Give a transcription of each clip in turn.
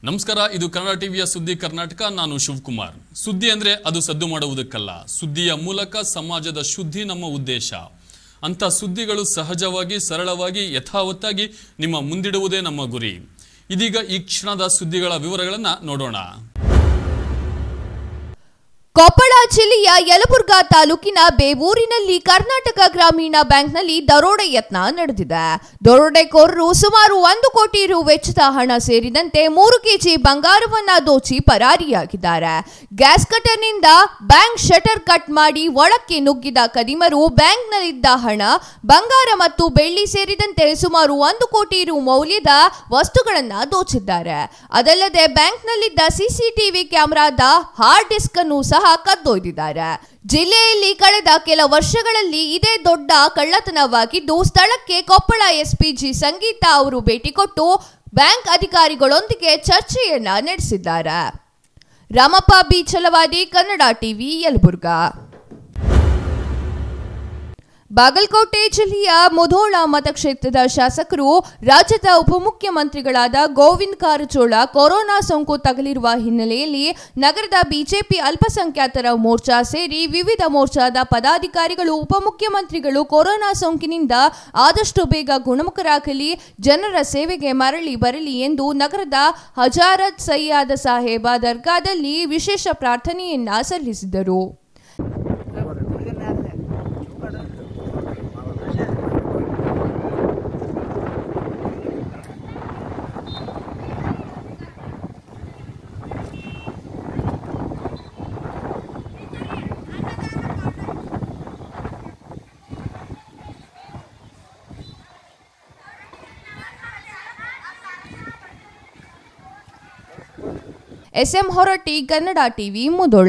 ನಮಸ್ಕಾರ ಇದು ಕನ್ನಡ ಟಿವಿಯ ಸುದ್ದಿ ಕರ್ನಾಟಕ ನಾನು ಶಿವಕುಮಾರ್ ಸುದ್ದಿ ಅಂದ್ರೆ ಅದು ಸದ್ದು ಮಾಡುವುದಕ್ಕಲ್ಲ ಸುದ್ದಿಯ ಮೂಲಕ ಸಮಾಜದ ಶುದ್ಧಿ ನಮ್ಮ ಉದ್ದೇಶ ಅಂತ ಸುದ್ದಿಗಳು ಸಹಜವಾಗಿ ಸರಳವಾಗಿ ಯಥಾವತ್ತಾಗಿ ನಿಮ್ಮ ಮುಂದಿಡುವುದೇ ನಮ್ಮ ಗುರಿ ಇದೀಗ ಈ ಕ್ಷಣದ ಸುದ್ದಿಗಳ ವಿವರಗಳನ್ನ ನೋಡೋಣ ಕೊಪ್ಪಳ ಜಿಲ್ಲೆಯ ಯಲಬುರ್ಗಾ ತಾಲೂಕಿನ ಬೇವೂರಿನಲ್ಲಿ ಕರ್ನಾಟಕ ಗ್ರಾಮೀಣ ಬ್ಯಾಂಕ್ನಲ್ಲಿ ದರೋಡೆ ಯತ್ನ ನಡೆದಿದೆ ದರೋಡೆಕೋರರು ಸುಮಾರು ಒಂದು ಕೋಟಿ ರು ವೆಚ್ಚದ ಹಣ ಸೇರಿದಂತೆ ಮೂರು ಕೆಜಿ ಬಂಗಾರವನ್ನ ದೋಚಿ ಪರಾರಿಯಾಗಿದ್ದಾರೆ ಗ್ಯಾಸ್ ಕಟರ್ನಿಂದ ಬ್ಯಾಂಕ್ ಶಟರ್ ಕಟ್ ಮಾಡಿ ಒಳಕ್ಕೆ ನುಗ್ಗಿದ ಕದಿಮರು ಬ್ಯಾಂಕ್ನಲ್ಲಿದ್ದ ಹಣ ಬಂಗಾರ ಮತ್ತು ಬೆಳ್ಳಿ ಸೇರಿದಂತೆ ಸುಮಾರು ಒಂದು ಕೋಟಿ ರು ಮೌಲ್ಯದ ವಸ್ತುಗಳನ್ನ ದೋಚಿದ್ದಾರೆ ಅದಲ್ಲದೆ ಬ್ಯಾಂಕ್ನಲ್ಲಿದ್ದ ಸಿಸಿಟಿವಿ ಕ್ಯಾಮೆರಾದ ಹಾರ್ಡ್ ಡಿಸ್ಕ್ ಅನ್ನು ಸಹ ಕದ್ದೊಯ್ದಿದ್ದಾರೆ ಜಿಲ್ಲೆಯಲ್ಲಿ ಕಳೆದ ಕೆಲ ವರ್ಷಗಳಲ್ಲಿ ಇದೇ ದೊಡ್ಡ ಕಳ್ಳತನವಾಗಿದ್ದು ಸ್ಥಳಕ್ಕೆ ಕೊಪ್ಪಳ ಎಸ್ಪಿಜಿ ಸಂಗೀತ ಅವರು ಭೇಟಿ ಕೊಟ್ಟು ಬ್ಯಾಂಕ್ ಅಧಿಕಾರಿಗಳೊಂದಿಗೆ ಚರ್ಚೆಯನ್ನ ನಡೆಸಿದ್ದಾರೆ ರಾಮಪ್ಪ ಬಿ ಛಲವಾದಿ ಕನ್ನಡ ಟಿವಿ ಯಲಬುರ್ಗಾ ಬಾಗಲಕೋಟೆ ಜಿಲ್ಲೆಯ ಮುಧೋಳ ಮತಕ್ಷೇತ್ರದ ಶಾಸಕರು ರಾಜ್ಯದ ಉಪಮುಖ್ಯಮಂತ್ರಿಗಳಾದ ಗೋವಿಂದ್ ಕಾರಜೋಳ ಕೊರೋನಾ ಸೋಂಕು ತಗುಲಿರುವ ಹಿನ್ನೆಲೆಯಲ್ಲಿ ನಗರದ ಬಿಜೆಪಿ ಅಲ್ಪಸಂಖ್ಯಾತರ ಮೋರ್ಚಾ ಸೇರಿ ವಿವಿಧ ಮೋರ್ಚಾದ ಪದಾಧಿಕಾರಿಗಳು ಉಪಮುಖ್ಯಮಂತ್ರಿಗಳು ಕೊರೋನಾ ಸೋಂಕಿನಿಂದ ಆದಷ್ಟು ಬೇಗ ಗುಣಮುಖರಾಗಲಿ ಜನರ ಸೇವೆಗೆ ಮರಳಿ ಬರಲಿ ಎಂದು ನಗರದ ಹಜಾರತ್ ಸಯ್ಯಾದ ಸಾಹೇಬ ದರ್ಗಾದಲ್ಲಿ ವಿಶೇಷ ಪ್ರಾರ್ಥನೆಯನ್ನ ಸಲ್ಲಿಸಿದರು ಎಸ್ಎಂ ಹೊರಟ್ಟಿ ಕನ್ನಡ ಟಿವಿ ಮುದೋಳ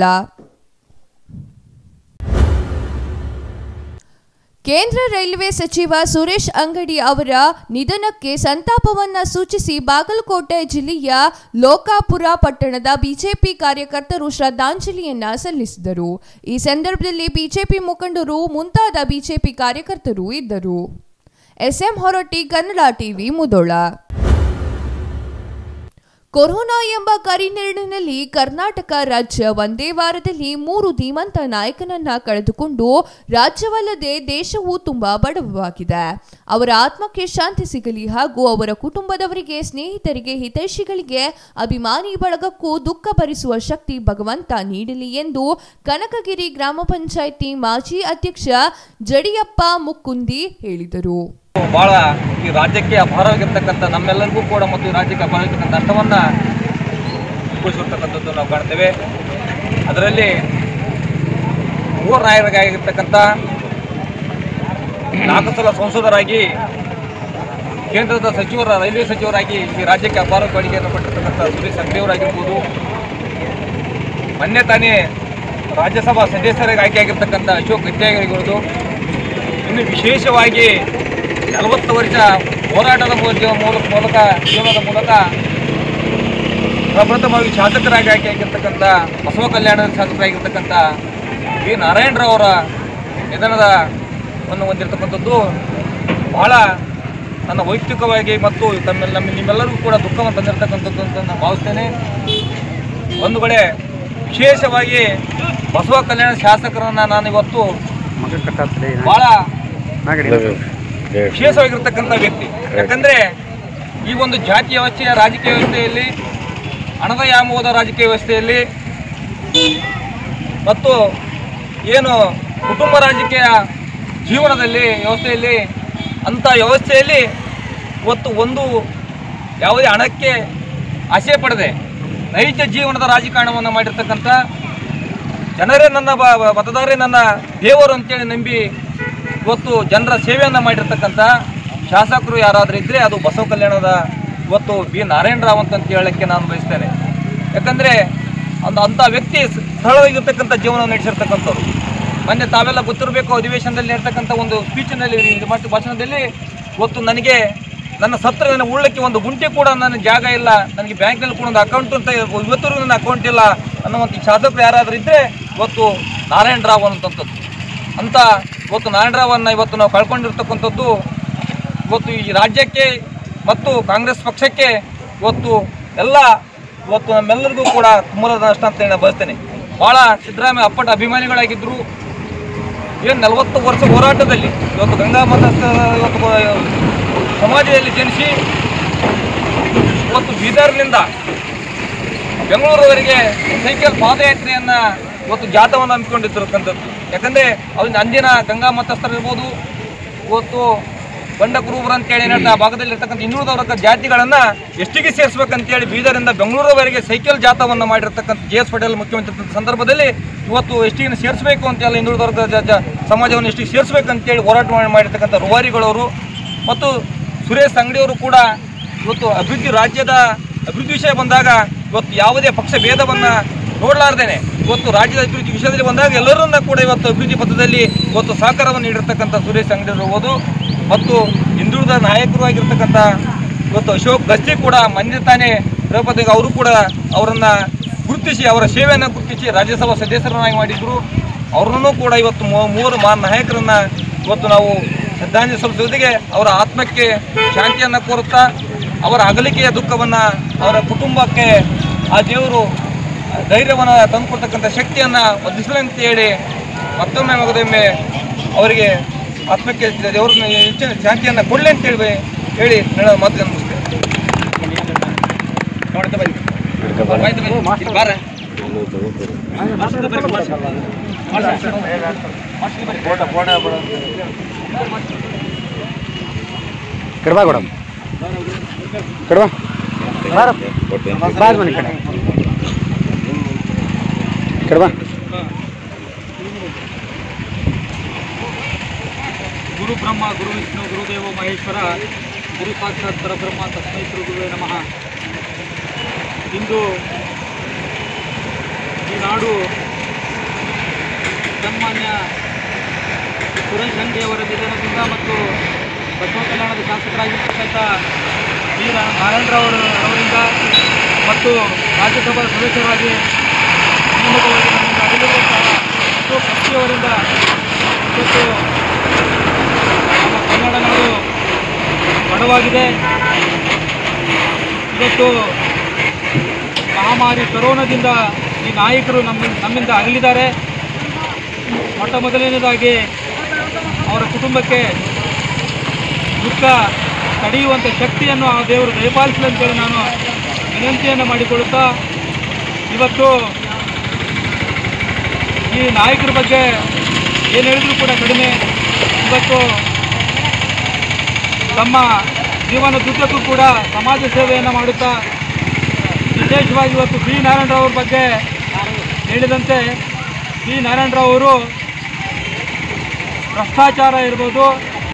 ಕೇಂದ್ರ ರೈಲ್ವೆ ಸಚಿವ ಸುರೇಶ್ ಅಂಗಡಿ ಅವರ ನಿಧನಕ್ಕೆ ಸಂತಾಪವನ್ನ ಸೂಚಿಸಿ ಬಾಗಲಕೋಟೆ ಜಿಲ್ಲೆಯ ಲೋಕಾಪುರ ಪಟ್ಟಣದ ಬಿಜೆಪಿ ಕಾರ್ಯಕರ್ತರು ಶ್ರದ್ಧಾಂಜಲಿಯನ್ನ ಸಲ್ಲಿಸಿದರು ಈ ಸಂದರ್ಭದಲ್ಲಿ ಬಿಜೆಪಿ ಮುಖಂಡರು ಮುಂತಾದ ಬಿಜೆಪಿ ಕಾರ್ಯಕರ್ತರು ಇದ್ದರು SM Horatti Kannada TV Mudhol corona ಎಂಬ ಕರಿನೆರಳಿನಲ್ಲಿ ಕರ್ನಾಟಕ ರಾಜ್ಯ ಒಂದೇ ವಾರದಲ್ಲಿ ಮೂರು ಧೀಮಂತ ನಾಯಕನನ್ನ ಕಳೆದುಕೊಂಡು ರಾಜ್ಯವಲ್ಲದೆ ದೇಶವು ತುಂಬಾ ಬಡವವಾಗಿದೆ ಅವರ ಆತ್ಮಕ್ಕೆ ಶಾಂತಿ ಸಿಗಲಿ ಹಾಗೂ ಅವರ ಕುಟುಂಬದವರಿಗೆ ಸ್ನೇಹಿತರಿಗೆ ಹಿತೈಷಿಗಳಿಗೆ ಅಭಿಮಾನಿ ಬಳಗಕ್ಕೂ ದುಃಖ ಭರಿಸುವ ಶಕ್ತಿ ಭಗವಂತ ನೀಡಲಿ ಎಂದು ಕನಕಗಿರಿ ಗ್ರಾಮ ಪಂಚಾಯಿತಿ ಮಾಜಿ ಅಧ್ಯಕ್ಷ ಜಡಿಯಪ್ಪ ಮುಕ್ಕುಂದಿ ಹೇಳಿದರು ಬಹಳ ಈ ರಾಜ್ಯಕ್ಕೆ ಅಪಾರವಾಗಿರ್ತಕ್ಕಂಥ ನಮ್ಮೆಲ್ಲರಿಗೂ ಕೂಡ ಮತ್ತು ಈ ರಾಜ್ಯಕ್ಕೆ ಅಪಾರವಾಗಿರ್ತಕ್ಕಂಥ ನಷ್ಟವನ್ನು ಅನುಭವಿಸಿರ್ತಕ್ಕಂಥದ್ದು ನಾವು ಕಾಣ್ತೇವೆ ಅದರಲ್ಲಿ ಮೂರು ನಾಯಕರಾಗಿರ್ತಕ್ಕಂಥ ನಾಲ್ಕು ಸಲ ಸಂಸದರಾಗಿ ಕೇಂದ್ರದ ಸಚಿವರ ರೈಲ್ವೆ ಸಚಿವರಾಗಿ ಈ ರಾಜ್ಯಕ್ಕೆ ಅಪಾರ ಕೊಡುಗೆಯನ್ನು ಕೊಟ್ಟಿರ್ತಕ್ಕಂಥ ಸುರೇಶ್ ಅಂಗಡಿಯವರಾಗಿರ್ಬೋದು ಮೊನ್ನೆ ತಾನೇ ರಾಜ್ಯಸಭಾ ಸದಸ್ಯರಾಗಿ ಆಯ್ಕೆಯಾಗಿರ್ತಕ್ಕಂಥ ಅಶೋಕ್ ಗಟ್ಟಿಯಾಗಿರ್ಬೋದು ಇನ್ನು ವಿಶೇಷವಾಗಿ ನಲವತ್ತು ವರ್ಷ ಹೋರಾಟದ ಮೂಲಕ ಮೂಲಕ ಮೂಲಕ ಜೀವನದ ಮೂಲಕ ಪ್ರಪ್ರಥಮವಾಗಿ ಶಾಸಕರಾಗಿ ಆಯ್ಕೆಯಾಗಿರ್ತಕ್ಕಂಥ ಬಸವ ಕಲ್ಯಾಣದ ಶಾಸಕರಾಗಿರ್ತಕ್ಕಂಥ ವಿ ನಾರಾಯಣರಾವ್ ಅವರ ನಿಧನದ ವನ್ನು ಹೊಂದಿರತಕ್ಕಂಥದ್ದು ಬಹಳ ನನ್ನ ವೈಯಕ್ತಿಕವಾಗಿ ಮತ್ತು ತಮ್ಮ ನಮ್ಮ ನಿಮ್ಮೆಲ್ಲರಿಗೂ ಕೂಡ ದುಃಖವನ್ನು ತಂದಿರತಕ್ಕಂಥದ್ದು ಅಂತ ನಾನು ಭಾವಿಸ್ತೇನೆ ಒಂದು ಕಡೆ ವಿಶೇಷವಾಗಿ ಬಸವ ಕಲ್ಯಾಣ ಶಾಸಕರನ್ನ ನಾನು ಇವತ್ತು ಬಹಳ ವಿಶೇಷವಾಗಿರ್ತಕ್ಕಂಥ ವ್ಯಕ್ತಿ ಯಾಕಂದ್ರೆ ಈ ಒಂದು ಜಾತಿ ವ್ಯವಸ್ಥೆಯ ರಾಜಕೀಯ ವ್ಯವಸ್ಥೆಯಲ್ಲಿ ಹಣದ ಯಾಮೋದ ರಾಜಕೀಯ ವ್ಯವಸ್ಥೆಯಲ್ಲಿ ಮತ್ತು ಏನು ಕುಟುಂಬ ರಾಜಕೀಯ ಜೀವನದಲ್ಲಿ ವ್ಯವಸ್ಥೆಯಲ್ಲಿ ಅಂಥ ವ್ಯವಸ್ಥೆಯಲ್ಲಿ ಇವತ್ತು ಒಂದು ಯಾವುದೇ ಹಣಕ್ಕೆ ಆಸೆ ಪಡದೆ ನೈಜ ಜೀವನದ ರಾಜಕಾರಣವನ್ನು ಮಾಡಿರ್ತಕ್ಕಂಥ ಜನರೇ ನನ್ನ ಬ- ಬ- ಮತದಾರರೇ ನನ್ನ ದೇವರು ಅಂತೇಳಿ ನಂಬಿ ಇವತ್ತು ಜನರ ಸೇವೆಯನ್ನು ಮಾಡಿರ್ತಕ್ಕಂಥ ಶಾಸಕರು ಯಾರಾದರೂ ಇದ್ದರೆ ಅದು ಬಸವ ಕಲ್ಯಾಣದ ಇವತ್ತು ಬಿ ನಾರಾಯಣರಾವ್ ಅಂತ ಅಂತ ಹೇಳಕ್ಕೆ ನಾನು ಬಯಸ್ತೇನೆ ಯಾಕಂದರೆ ಒಂದು ಅಂಥ ವ್ಯಕ್ತಿ ಸ- ಸರಳವಾಗಿರ್ತಕ್ಕಂಥ ಜೀವನ ನಡೆಸಿರ್ತಕ್ಕಂಥವ್ರು ಮೊನ್ನೆ ತಾವೆಲ್ಲ ಗೊತ್ತಿರಬೇಕು ಅಧಿವೇಶನದಲ್ಲಿ ಇರ್ತಕ್ಕಂಥ ಒಂದು ಸ್ಪೀಚಿನಲ್ಲಿ ಇದು ಮಾಡ್ತಿ- ಭಾಷಣದಲ್ಲಿ ಇವತ್ತು ನನಗೆ ನನ್ನ ಸತ್ರ ನನ್ನ ಉಳ್ಳಕ್ಕೆ ಒಂದು ಗುಂಟೆ ಕೂಡ ನನ್ನ ಜಾಗ ಇಲ್ಲ ನನಗೆ ಬ್ಯಾಂಕ್ನಲ್ಲಿ ಕೂಡ ಒಂದು ಅಕೌಂಟ್ ಅಂತ ಇವತ್ತು ನನ್ನ ಅಕೌಂಟ್ ಇಲ್ಲ ಅನ್ನುವಂಥ ಶಾಸಕರು ಯಾರಾದರೂ ಇದ್ದರೆ ಇವತ್ತು ನಾರಾಯಣರಾವ್ ಅನ್ನುವಂಥದ್ದು ಅಂತ ಇವತ್ತು ನಾರಾಯಣರಾವನ್ನ ಇವತ್ತು ನಾವು ಕಳ್ಕೊಂಡಿರ್ತಕ್ಕಂಥದ್ದು ಇವತ್ತು ಈ ರಾಜ್ಯಕ್ಕೆ ಮತ್ತು ಕಾಂಗ್ರೆಸ್ ಪಕ್ಷಕ್ಕೆ ಇವತ್ತು ಎಲ್ಲ ಇವತ್ತು ನಮ್ಮೆಲ್ಲರಿಗೂ ಕೂಡ ತುಂಬದ ನಷ್ಟ ಅಂತ ಹೇಳಿ ನಾನು ಬಯಸ್ತೇನೆ ಭಾಳ ಸಿದ್ದರಾಮಯ್ಯ ಅಪ್ಪಟ ಅಭಿಮಾನಿಗಳಾಗಿದ್ದರು ಏನು ನಲವತ್ತು ವರ್ಷ ಹೋರಾಟದಲ್ಲಿ ಇವತ್ತು ಗಂಗಾ ಮತಸ್ಥರ ಇವತ್ತು ಗೋ- ಸಮಾಜದಲ್ಲಿ ಜನಿಸಿ ಇವತ್ತು ಬೀದರ್ನಿಂದ ಬೆಂಗಳೂರುವರೆಗೆ ಸೈಕಲ್ ಪಾದಯಾತ್ರೆಯನ್ನು ಇವತ್ತು ಜಾಥವನ್ನು ಹಮ್ಮಿಕೊಂಡಿದ್ದಿರತಕ್ಕಂಥದ್ದು ಯಾಕಂದರೆ ಅದನ್ನ ಅಂದಿನ ಗಂಗಾ ಮತಸ್ಥರು ಇರ್ಬೋದು ಇವತ್ತು ಬಂಡ ಕುರುಬರು ಅಂತೇಳಿ ಏನಾಡ್ತಾ ಆ ಭಾಗದಲ್ಲಿ ಇರ್ತಕ್ಕಂಥ ಇನ್ನೂರ ವರ್ಗ ಜಾತಿಗಳನ್ನು ಎಷ್ಟಿಗೆ ಸೇರಿಸ್ಬೇಕಂತೇಳಿ ಬೀದರಿಂದ ಬೆಂಗಳೂರುವರೆಗೆ ಸೈಕಲ್ ಜಾಥವನ್ನು ಮಾಡಿರ್ತಕ್ಕಂಥ ಜೆ ಎಸ್ ಪಟೇಲ್ ಮುಖ್ಯಮಂತ್ರಿ ಇದ್ದಂಥ ಸಂದರ್ಭದಲ್ಲಿ ಇವತ್ತು ಎಷ್ಟಿಗೆ ಸೇರಿಸಬೇಕು ಅಂತೆಲ್ಲ ಇನ್ನೂರ ವರ್ಗ ಜ- ಜ- ಸಮಾಜವನ್ನು ಎಷ್ಟಿಗೆ ಸೇರಿಸ್ಬೇಕಂತೇಳಿ ಹೋರಾಟ ಮಾಡಿ- ಮಾಡಿರ್ತಕ್ಕಂಥ ರುವಾರಿಗಳವರು ಮತ್ತು ಸುರೇಶ್ ಅಂಗಡಿಯವರು ಕೂಡ ಇವತ್ತು ಅಭಿವೃದ್ಧಿ ರಾಜ್ಯದ ಅಭಿವೃದ್ಧಿ ವಿಷಯ ಬಂದಾಗ ಇವತ್ತು ಯಾವುದೇ ಪಕ್ಷ ಭೇದವನ್ನು ನೋಡಲಾರ್ದೇನೆ ಇವತ್ತು ರಾಜ್ಯದ ಅಭಿವೃದ್ಧಿ ವಿಷಯದಲ್ಲಿ ಬಂದಾಗ ಎಲ್ಲರನ್ನ ಕೂಡ ಇವತ್ತು ಅಭಿವೃದ್ಧಿ ಪಥದಲ್ಲಿ ಇವತ್ತು ಸಹಕಾರವನ್ನು ನೀಡಿರ್ತಕ್ಕಂಥ ಸುರೇಶ್ ಅಂಗಡಿ ಇರ್ಬೋದು ಮತ್ತು ಹಿಂದುಳಿದ ನಾಯಕರು ಆಗಿರ್ತಕ್ಕಂಥ ಇವತ್ತು ಅಶೋಕ್ ಗಸ್ತಿ ಕೂಡ ಮೊನ್ನೆ ತಾನೇ ದ್ರೌಪದಿಗೆ ಅವರು ಕೂಡ ಅವರನ್ನು ಗುರುತಿಸಿ ಅವರ ಸೇವೆಯನ್ನು ಗುರುತಿಸಿ ರಾಜ್ಯಸಭಾ ಸದಸ್ಯರನ್ನಾಗಿ ಮಾಡಿದ್ರು ಅವ್ರನ್ನೂ ಕೂಡ ಇವತ್ತು ಮೂ- ಮೂವರು ಮಹಾನ್ ನಾಯಕರನ್ನ ಇವತ್ತು ನಾವು ಶ್ರದ್ಧಾಂಜಲಿ ಸಲ್ಲಿಸುವ ಜೊತೆಗೆ ಅವರ ಆತ್ಮಕ್ಕೆ ಶಾಂತಿಯನ್ನು ಕೋರುತ್ತಾ ಅವರ ಅಗಲಿಕೆಯ ದುಃಖವನ್ನು ಅವರ ಕುಟುಂಬಕ್ಕೆ ಆ ದೇವರು ಧೈರ್ಯವನ್ನು ತಂದುಕೊಡ್ತಕ್ಕಂಥ ಶಕ್ತಿಯನ್ನು ಒದಗಿಸಲಿ ಅಂತ ಹೇಳಿ ಮತ್ತೊಮ್ಮೆ ಮಗದೊಮ್ಮೆ ಅವರಿಗೆ ಆತ್ಮಕ್ಕೆ ದೇವ್ರನ್ನ ಹೆಚ್ಚಿನ ಶಾಂತಿಯನ್ನು ಕೊಡಲಿ ಅಂತ ಹೇಳಿ ಹೇಳಿ ನನ್ನ ಮಾತನ್ನು ಮುಗಿಸ್ತೇನೆ ನೋಡ್ತಾ ಬನ್ನಿ. ಆಯ್ತು ಬನ್ನಿ. ಇಲ್ಲಿ ಬಾರೆ. ಕಡ್ಬಾ ಕೊಡಮ್ ಕಡ್ಬಾ ಬಾಜ್ ಮನೆ ಕಡೆ ಕಡ್ಬಾ ಗುರು ಬ್ರಹ್ಮ ಗುರು ವಿಷ್ಣು ಗುರುದೇವ ಮಹೇಶ್ವರ ಗುರು ಸಾಕ್ಷಾತ್ ಪರಬ್ರಹ್ಮ ತಸ್ಮೈ ಶ್ರೀ ಗುರುವೇ ನಮಃ ಇಂದು ಈ ನಾಡು ಸನ್ಮಾನ್ಯ ಸುರೇಶ್ ಅಂಗಡಿ ಅವರ ನಿಧನದಿಂದ ಮತ್ತು ಬಸವ ಕಲ್ಯಾಣದ ಶಾಸಕರಾಗಿರ್ತಕ್ಕಂಥ ವಿ ನಾರಾಯಣರಾವ್ ಅವರಿಂದ ಮತ್ತು ರಾಜ್ಯಸಭಾ ಸದಸ್ಯರಾಗಿ ನೇಮಕವಾಗಿ ನಮ್ಮಿಂದ ಅಗಲಿರುವಂತಹ ಅಶೋಕ್ ಕಕ್ಷಿಯವರಿಂದ ಇವತ್ತು ನಮ್ಮ ಕನ್ನಡ ನಾಡು ಬಡವಾಗಿದೆ ಇವತ್ತು ಮಹಾಮಾರಿ ಕರೋನಾದಿಂದ ಈ ನಾಯಕರು ನಮ್ಮ ನಮ್ಮಿಂದ ಅಗಲಿದ್ದಾರೆ ಮೊಟ್ಟ ಮೊದಲನೇದಾಗಿ ಅವರ ಕುಟುಂಬಕ್ಕೆ ದುಃಖ ತಡೆಯುವಂಥ ಶಕ್ತಿಯನ್ನು ಆ ದೇವರು ದಯಪಾಲಿಸಲಿ ಅಂತೇಳಿ ನಾನು ವಿನಂತಿಯನ್ನು ಮಾಡಿಕೊಳ್ಳುತ್ತಾ ಇವತ್ತು ಈ ನಾಯಕರ ಬಗ್ಗೆ ಏನು ಹೇಳಿದ್ರು ಕೂಡ ಕಡಿಮೆ ಇವತ್ತು ತಮ್ಮ ಜೀವನದುದ್ದಕ್ಕೂ ಕೂಡ ಸಮಾಜ ಸೇವೆಯನ್ನು ಮಾಡುತ್ತಾ ವಿಶೇಷವಾಗಿ ಇವತ್ತು ಬಿ ನಾರಾಯಣರಾವ್ ಅವ್ರ ಬಗ್ಗೆ ಹೇಳಿದಂತೆ ಬಿ ನಾರಾಯಣರಾವ್ ಅವರು ಭ್ರಷ್ಟಾಚಾರ ಇರ್ಬೋದು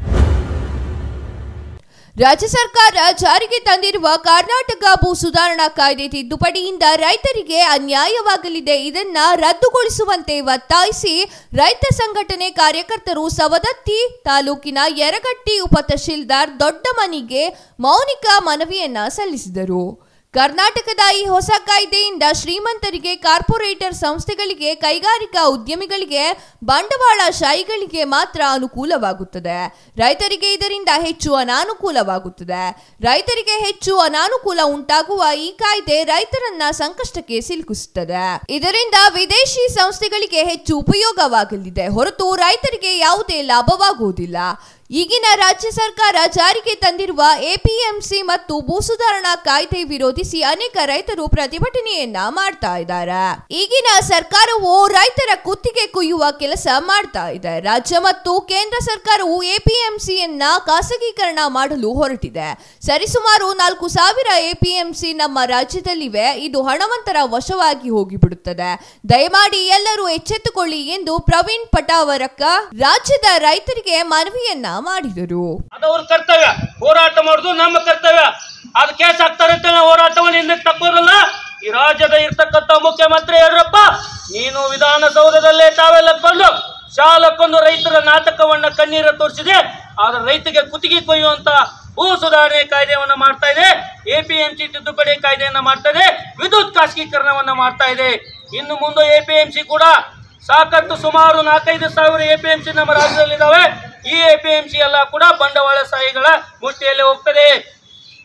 ರಾಜ್ಯ ಸರ್ಕಾರ ಜಾರಿಗೆ ತಂದಿರುವ ಕರ್ನಾಟಕ ಭೂ ಸುಧಾರಣಾ ಕಾಯ್ದೆ ತಿದ್ದುಪಡಿಯಿಂದ ರೈತರಿಗೆ ಅನ್ಯಾಯವಾಗಲಿದೆ ಇದನ್ನ ರದ್ದುಗೊಳಿಸುವಂತೆ ಒತ್ತಾಯಿಸಿ ರೈತ ಸಂಘಟನೆ ಕಾರ್ಯಕರ್ತರು ಸವದತ್ತಿ ತಾಲೂಕಿನ ಯರಗಟ್ಟಿ ಉಪತಹಶೀಲ್ದಾರ್ ದೊಡ್ಡಮನಿಗೆ ಮೌನಿಕ ಮನವಿಯನ್ನ ಸಲ್ಲಿಸಿದರು ಕರ್ನಾಟಕದ ಈ ಹೊಸ ಕಾಯ್ದೆಯಿಂದ ಶ್ರೀಮಂತರಿಗೆ ಕಾರ್ಪೊರೇಟರ್ ಸಂಸ್ಥೆಗಳಿಗೆ ಕೈಗಾರಿಕಾ ಉದ್ಯಮಿಗಳಿಗೆ ಬಂಡವಾಳಶಾಹಿಗಳಿಗೆ ಮಾತ್ರ ಅನುಕೂಲವಾಗುತ್ತದೆ ರೈತರಿಗೆ ಇದರಿಂದ ಹೆಚ್ಚು ಅನಾನುಕೂಲವಾಗುತ್ತದೆ ರೈತರಿಗೆ ಹೆಚ್ಚು ಅನಾನುಕೂಲ ಉಂಟಾಗುವ ಈ ಕಾಯ್ದೆ ರೈತರನ್ನ ಸಂಕಷ್ಟಕ್ಕೆ ಸಿಲುಕಿಸುತ್ತದೆ ಇದರಿಂದ ವಿದೇಶಿ ಸಂಸ್ಥೆಗಳಿಗೆ ಹೆಚ್ಚು ಉಪಯೋಗವಾಗಲಿದೆ ಹೊರತು ರೈತರಿಗೆ ಯಾವುದೇ ಲಾಭವಾಗುವುದಿಲ್ಲ ಈಗಿನ ರಾಜ್ಯ ಸರ್ಕಾರ ಜಾರಿಗೆ ತಂದಿರುವ ಎಪಿಎಂಸಿ ಮತ್ತು ಭೂ ಸುಧಾರಣಾ ಕಾಯ್ದೆ ವಿರೋಧಿಸಿ ಅನೇಕ ರೈತರು ಪ್ರತಿಭಟನೆಯನ್ನ ಮಾಡ್ತಾ ಇದ್ದಾರೆ ಈಗಿನ ಸರ್ಕಾರವು ರೈತರ ಕುತ್ತಿಗೆ ಕುಯ್ಯುವ ಕೆಲಸ ಮಾಡ್ತಾ ಇದೆ ರಾಜ್ಯ ಮತ್ತು ಕೇಂದ್ರ ಸರ್ಕಾರವು ಎಪಿಎಂಸಿಯನ್ನ ಖಾಸಗೀಕರಣ ಮಾಡಲು ಹೊರಟಿದೆ ಸರಿಸುಮಾರು ನಾಲ್ಕು ಸಾವಿರ ಎಪಿಎಂಸಿ ನಮ್ಮ ರಾಜ್ಯದಲ್ಲಿವೆ ಇದು ಹಣವಂತರ ವಶವಾಗಿ ಹೋಗಿಬಿಡುತ್ತದೆ ದಯಮಾಡಿ ಎಲ್ಲರೂ ಎಚ್ಚೆತ್ತುಕೊಳ್ಳಿ ಎಂದು ಪ್ರವೀಣ್ ಪಟಾವರಕ್ಕ ರಾಜ್ಯದ ರೈತರಿಗೆ ಮನವಿಯನ್ನ ಮಾಡಿದರು ಅದು ಅವ್ರ ಕರ್ತವ್ಯ ಹೋರಾಟ ಮಾಡುದು ನಮ್ಮ ಕರ್ತವ್ಯ ಅದು ಕೇಸ್ ಹಾಕ್ತಾರೆ ಅಂತ ನಾವು ಹೋರಾಟವನ್ನು ಹಿಂದಕ್ಕೆ ತಕ್ಕೋರಲ್ಲ ಈ ರಾಜ್ಯದ ಇರ್ತಕ್ಕಂಥ ಮುಖ್ಯಮಂತ್ರಿ ಯಡಿಯೂರಪ್ಪ ನೀನು ವಿಧಾನಸೌಧದಲ್ಲೇ ತಾವೆಲ್ಲ ಬಂದು ಶಾಲಕ್ಕೊಂದು ರೈತರ ನಾಟಕವನ್ನ ಕಣ್ಣೀರ ತೋರಿಸಿದೆ ಆದ್ರೆ ರೈತರಿಗೆ ಕುತ್ತಿಗೆ ಕೊಯ್ಯುವಂತ ಭೂ ಸುಧಾರಣೆ ಕಾಯ್ದೆಯನ್ನ ಮಾಡ್ತಾ ಇದೆ ಎಪಿಎಂಸಿ ತಿದ್ದುಪಡಿ ಕಾಯ್ದೆಯನ್ನ ಮಾಡ್ತಾ ಇದೆ ವಿದ್ಯುತ್ ಖಾಸಗೀಕರಣವನ್ನ ಮಾಡ್ತಾ ಇದೆ ಇನ್ನು ಮುಂದೆ ಎಪಿಎಂಸಿ ಕೂಡ ಸಾಕಷ್ಟು ಸುಮಾರು ನಾಲ್ಕೈದು ಸಾವಿರ ಎಪಿಎಂಸಿ ನಮ್ಮ ರಾಜ್ಯದಲ್ಲಿದ್ದಾವೆ ಈ ಎಪಿಎಂಸಿ ಎಲ್ಲ ಕೂಡ ಬಂಡವಾಳಶಾಹಿಗಳ ಮುಷ್ಟಿಯಲ್ಲಿ ಹೋಗ್ತದೆ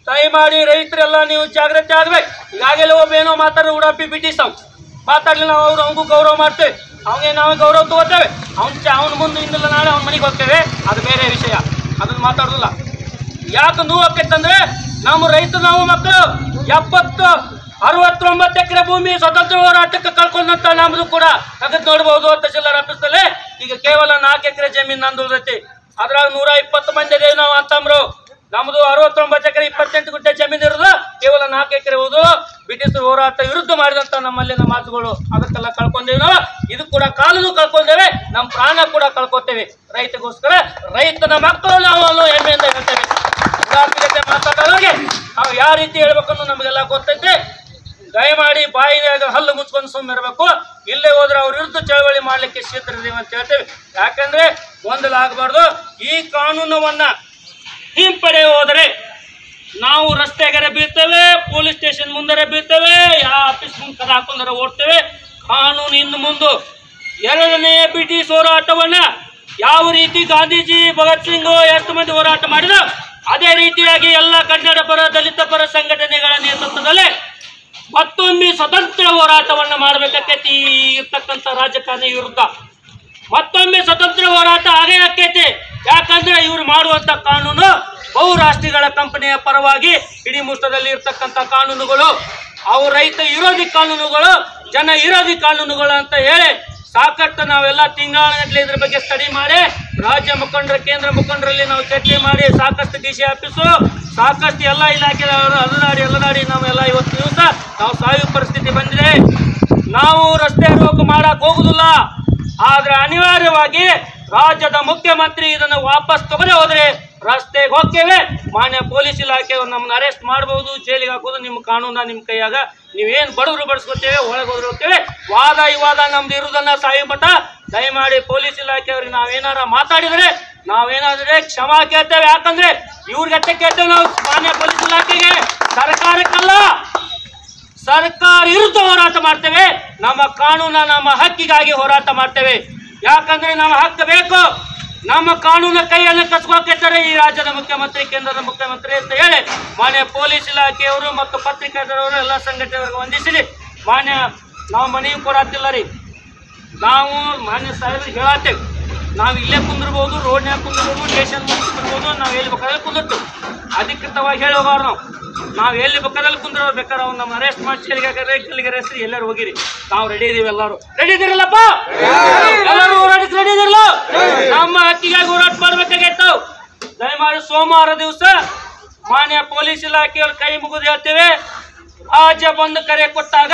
ದಯಮಾಡಿ ರೈತರೆಲ್ಲ ನೀವು ಜಾಗ್ರತೆ ಆಗ್ಬೇಕು ಈಗಾಗಲೇ ಒಬ್ಬ ಏನೋ ಮಾತಾಡಿ ಉಡಾಪಿ ಬ್ರಿಟಿಷ್ ಅವ್ನು ಮಾತಾಡ್ಲಿ ನಾವು ಅವ್ರು ಅವನಿಗೂ ಗೌರವ ಮಾಡ್ತೇವೆ ಅವನಿಗೆ ನಾವು ಗೌರವ ತಗೋತೇವೆ ಅವ್ನ ಅವನ ಮುಂದೆ ಇಂದಲ್ಲ ನಾಳೆ ಅವ್ನ ಮನೆಗೆ ಹೋಗ್ತೇವೆ ಅದು ಬೇರೆ ವಿಷಯ ಅದನ್ನ ಮಾತಾಡೋದಿಲ್ಲ ಯಾಕೆ ನೋವು ಆಕೈತಂದ್ರೆ ನಮ್ಮ ರೈತರು ನಾವು ಮಕ್ಕಳು ಎಪ್ಪತ್ತು ಅರವತ್ತೊಂಬತ್ತು ಎಕರೆ ಭೂಮಿ ಸ್ವತಂತ್ರ ಹೋರಾಟಕ್ಕೆ ಕಳ್ಕೊಂಡಂತ ನಮ್ದು ಕೂಡ ತೆಗೆದು ನೋಡ್ಬೋದು ತಹಶೀಲ್ದಾರ್ ಆಫೀಸಲ್ಲಿ ಈಗ ಕೇವಲ ನಾಲ್ಕು ಎಕರೆ ಜಮೀನು ನಂದು ಉಳಿದೈತಿ ಅದ್ರಾಗ ನೂರ ಇಪ್ಪತ್ತು ಮಂದಿ ಇದೇವಿ ನಾವು ಅಂತಂಬ್ರು ನಮ್ದು ಅರವತ್ತೊಂಬತ್ತು ಎಕರೆ ಇಪ್ಪತ್ತೆಂಟು ಗುಂಟೆ ಜಮೀನು ಇರೋದು ಕೇವಲ ನಾಲ್ಕು ಎಕರೆ ಹೋದು ಬ್ರಿಟಿಷ್ ಹೋರಾಟ ವಿರುದ್ಧ ಮಾಡಿದಂತ ನಮ್ಮಲ್ಲಿನ ಮಾತುಗಳು ಅದಕ್ಕೆಲ್ಲ ಕಳ್ಕೊಂಡೇವಿ ನಾವು ಇದು ಕೂಡ ಕಾಲನು ಕಳ್ಕೊಂಡೇವೆ ನಮ್ಮ ಪ್ರಾಣ ಕೂಡ ಕಳ್ಕೊತೇವೆ ರೈತಗೋಸ್ಕರ ರೈತನ ಮಕ್ಕಳು ನಾವು ಅನ್ನೋ ಹೆಮ್ಮೆಯಿಂದ ಹೇಳ್ತೇವೆ ಉದಾಹರಣೆಗೆ ಮಾತಾಡೋರಿಗೆ ನಾವು ಯಾವ ರೀತಿ ಹೇಳ್ಬೇಕನ್ನು ನಮಗೆಲ್ಲ ಗೊತ್ತೈತೆ ದಯಮಾಡಿ ಬಾಯಿನಾಗ ಹಲ್ಲು ಮುಚ್ಕೊಂಡು ಸುಮ್ಮನಿರ್ಬೇಕು ಇಲ್ಲೇ ಹೋದ್ರೆ ಅವ್ರ ವಿರುದ್ಧ ಚಳವಳಿ ಮಾಡ್ಲಿಕ್ಕೆ ಸಿದ್ಧರಿದ್ದೀವಿ ಅಂತ ಹೇಳ್ತೇವೆ ಯಾಕಂದ್ರೆ ಗೊಂದಲಾಗಬಾರ್ದು ಈ ಕಾನೂನವನ್ನ ಹಿಂಪಡೆ ಹೋದರೆ ನಾವು ರಸ್ತೆಗರೆ ಬೀಳ್ತೇವೆ ಪೊಲೀಸ್ ಸ್ಟೇಷನ್ ಮುಂದರೆ ಬೀಳ್ತೇವೆ ಯಾವ ಆಫೀಸ್ ಮುಂದೆ ಕದ ಹಾಕೊಂಡರೆ ಓಡ್ತೇವೆ ಕಾನೂನು ಇನ್ನು ಮುಂದೆ ಎರಡನೇ ಬ್ರಿಟಿಷ್ ಹೋರಾಟವನ್ನ ಯಾವ ರೀತಿ ಗಾಂಧೀಜಿ ಭಗತ್ ಸಿಂಗ್ ಎಷ್ಟು ಮಂದಿ ಹೋರಾಟ ಮಾಡಿದ್ರು ಅದೇ ರೀತಿಯಾಗಿ ಎಲ್ಲ ಕನ್ನಡ ಪರ ದಲಿತ ಪರ ಸಂಘಟನೆಗಳ ನೇತೃತ್ವದಲ್ಲಿ ಮತ್ತೊಮ್ಮೆ ಸ್ವತಂತ್ರ ಹೋರಾಟವನ್ನ ಮಾಡಬೇಕಾಕೈತಿ ಈ ಇರ್ತಕ್ಕಂಥ ರಾಜಕಾರಣಿ ವಿರುದ್ಧ ಮತ್ತೊಮ್ಮೆ ಸ್ವತಂತ್ರ ಹೋರಾಟ ಆಗೇ ಆಕೈತಿ ಯಾಕಂದ್ರೆ ಇವ್ರು ಮಾಡುವಂತ ಕಾನೂನು ಬಹುರಾಷ್ಟ್ರೀಯಗಳ ಕಂಪನಿಯ ಪರವಾಗಿ ಇಡೀ ಮುಷ್ಟದಲ್ಲಿ ಇರ್ತಕ್ಕಂಥ ಕಾನೂನುಗಳು ಅವು ರೈತ ವಿರೋಧಿ ಕಾನೂನುಗಳು ಜನ ವಿರೋಧಿ ಕಾನೂನುಗಳು ಅಂತ ಹೇಳಿ ಸಾಕಷ್ಟು ನಾವೆಲ್ಲ ತಿಂಗಳಗಟ್ಟಲೆ ಇದ್ರ ಬಗ್ಗೆ ಸ್ಟಡಿ ಮಾಡಿ ರಾಜ್ಯ ಮುಖಂಡರ ಕೇಂದ್ರ ಮುಖಂಡರಲ್ಲಿ ನಾವು ಚರ್ಚೆ ಮಾಡಿ ಸಾಕಷ್ಟು ಡಿ ಸಿ ಆಫೀಸು ಸಾಕಷ್ಟು ಎಲ್ಲ ಇಲಾಖೆ ಅಲನಾಡಿ ಅಲನಾಡಿ ನಾವೆಲ್ಲ ಇವತ್ತು ದಿವಸ ನಾವು ಸಾಯುವ ಪರಿಸ್ಥಿತಿ ಬಂದಿದೆ ನಾವು ರಸ್ತೆ ರೋಗ ಮಾಡಕ್ ಹೋಗುದಿಲ್ಲ ಆದ್ರೆ ಅನಿವಾರ್ಯವಾಗಿ ರಾಜ್ಯದ ಮುಖ್ಯಮಂತ್ರಿ ಇದನ್ನು ವಾಪಸ್ ತಗೊಂಡೆ ಹೋದ್ರೆ ರಸ್ತೆಗೆ ಹೋಗ್ತೇವೆ ಮಾನ್ಯ ಪೊಲೀಸ್ ಇಲಾಖೆ ನಮ್ಮನ್ನ ಅರೆಸ್ಟ್ ಮಾಡಬಹುದು ಜೈಲಿಗೆ ಹಾಕೋದು ನಿಮ್ಮ ಕಾನೂನ ನಿಮ್ಮ ಕೈಯಾಗ ನೀವೇನ್ ಬಡವರು ಬಡಿಸ್ಕೊತೇವೆ ಒಳಗೆ ಹೋದ್ರೆ ಹೋಗ್ತೇವೆ ವಾದ ವಿವಾದ ನಮ್ದು ಇರುವುದನ್ನ ಸಾಯಿ ಮಠ ದಯಮಾಡಿ ಪೊಲೀಸ್ ಇಲಾಖೆಯವ್ರಿಗೆ ನಾವೇನಾರ ಮಾತಾಡಿದ್ರೆ ನಾವೇನಾದ್ರೆ ಕ್ಷಮಾ ಕೇಳ್ತೇವೆ ಯಾಕಂದ್ರೆ ಇವ್ರಿಗೆ ಅಷ್ಟೇ ಕೇಳ್ತೇವೆ ನಾವು ಮಾನ್ಯ ಪೊಲೀಸ್ ಇಲಾಖೆಗೆ ಸರ್ಕಾರಕ್ಕಲ್ಲ ಸರ್ಕಾರ ವಿರುದ್ಧ ಹೋರಾಟ ಮಾಡ್ತೇವೆ ನಮ್ಮ ಕಾನೂನ ನಮ್ಮ ಹಕ್ಕಿಗಾಗಿ ಹೋರಾಟ ಮಾಡ್ತೇವೆ ಯಾಕಂದ್ರೆ ನಮ್ಮ ಹಕ್ಕು ಬೇಕು ನಮ್ಮ ಕಾನೂನ ಕೈಯನ್ನು ಕಸ್ಕೊಳ್ತಿದ್ದಾರೆ ಈ ರಾಜ್ಯದ ಮುಖ್ಯಮಂತ್ರಿ ಕೇಂದ್ರದ ಮುಖ್ಯಮಂತ್ರಿ ಅಂತ ಹೇಳಿ ಮಾನ್ಯ ಪೊಲೀಸ್ ಇಲಾಖೆಯವರು ಮತ್ತು ಪತ್ರಿಕಾದವರು ಎಲ್ಲ ಸಂಘಟನೆಗಳಿಗೆ ವಂದಿಸಿರಿ ಮಾನ್ಯ ನಾವು ಮನವಿ ಕೊಡತ್ತಿಲ್ಲ ರೀ ನಾವು ಮಾನ್ಯ ಸಾಹೇಬ್ರಿಗೆ ಹೇಳತ್ತೇವೆ ನಾವು ಇಲ್ಲೇ ಕುಂದಿರ್ಬೋದು ರೋಡ್ನ್ಯಾಗ ಕುಂದಿರ್ಬೋದು ಸ್ಟೇಷನ್ ಮುಂದೆ ಕುಂದಿರ್ಬೋದು ನಾವು ಎಲ್ಲಿ ಬೇಕಾದ್ರೆ ಕುಂದಿರ್ತೀವಿ ಅಧಿಕೃತವಾಗಿ ಹೇಳಿ ಹೋಗಾರ ನಾವು ನಾವು ಎಲ್ಲಿ ಬೇಕಾದಲ್ಲಿ ಕುಂದಿರೋ ಬೇಕಾದ್ರೆ ಅವ್ನು ನಮ್ಮ ಅರೆಸ್ಟ್ ಮಾಡಿ ಜೈಲಿಗೆ ಹಾಕಿದ್ರೆ ಜೈಲಿಗೆ ಅರೆಸ್ಟ್ ಎಲ್ಲರೂ ಹೋಗಿರಿ ನಾವು ರೆಡಿ ಇದೀವಿ ಎಲ್ಲರೂ ರೆಡಿ ಇದೀರಲ್ಲಪ್ಪ ಎಲ್ಲರೂ ಹೋರಾಟಕ್ಕೆ ರೆಡಿ ಇದಿರಲ್ಲ ನಮ್ಮ ಹಕ್ಕಿಗಾಗಿ ಹೋರಾಟ ಮಾಡ್ಬೇಕಾಗೈತು ದಯಮಾಡಿ ಸೋಮವಾರ ದಿವಸ ಮಾನ್ಯ ಪೊಲೀಸ್ ಇಲಾಖೆಯವ್ರ ಕೈ ಮುಗಿದು ಹೇಳ್ತೇವೆ ರಾಜ್ಯ ಬಂದು ಕರೆ ಕೊಟ್ಟಾಗ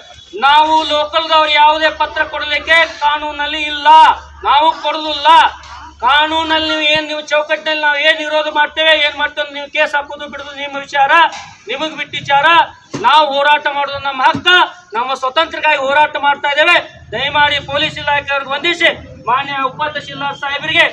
ನಾವು ಲೋಕಲ್ದವ್ರು ಯಾವುದೇ ಪತ್ರ ಕೊಡಲಿಕ್ಕೆ ಕಾನೂನಲ್ಲಿ ಇಲ್ಲ ನಾವು ಕೊಡುದಿಲ್ಲ ಕಾನೂನಲ್ಲಿ ನೀವು ಏನ್ ನೀವು ಚೌಕಟ್ಟಿನಲ್ಲಿ ನಾವು ಏನ್ ವಿರೋಧ ಮಾಡ್ತೇವೆ ಏನ್ ಮಾಡ್ತೇವೆ ನೀವು ಕೇಸ್ ಹಾಕೋದು ಬಿಡೋದು ನಿಮ್ಮ ವಿಚಾರ ನಿಮಗ್ ಬಿಟ್ಟ ವಿಚಾರ ನಾವು ಹೋರಾಟ ಮಾಡೋದು ನಮ್ಮ ಹಕ್ಕ ನಮ್ಮ ಸ್ವತಂತ್ರಕ್ಕಾಗಿ ಹೋರಾಟ ಮಾಡ್ತಾ ಇದ್ದೇವೆ ದಯಮಾಡಿ ಪೊಲೀಸ್ ಇಲಾಖೆಯವ್ರಿಗೆ ವಂದಿಸಿ ಮಾನ್ಯ ಉಪ ತಹಶೀಲ್ದಾರ್ ಸಾಹೇಬರಿಗೆ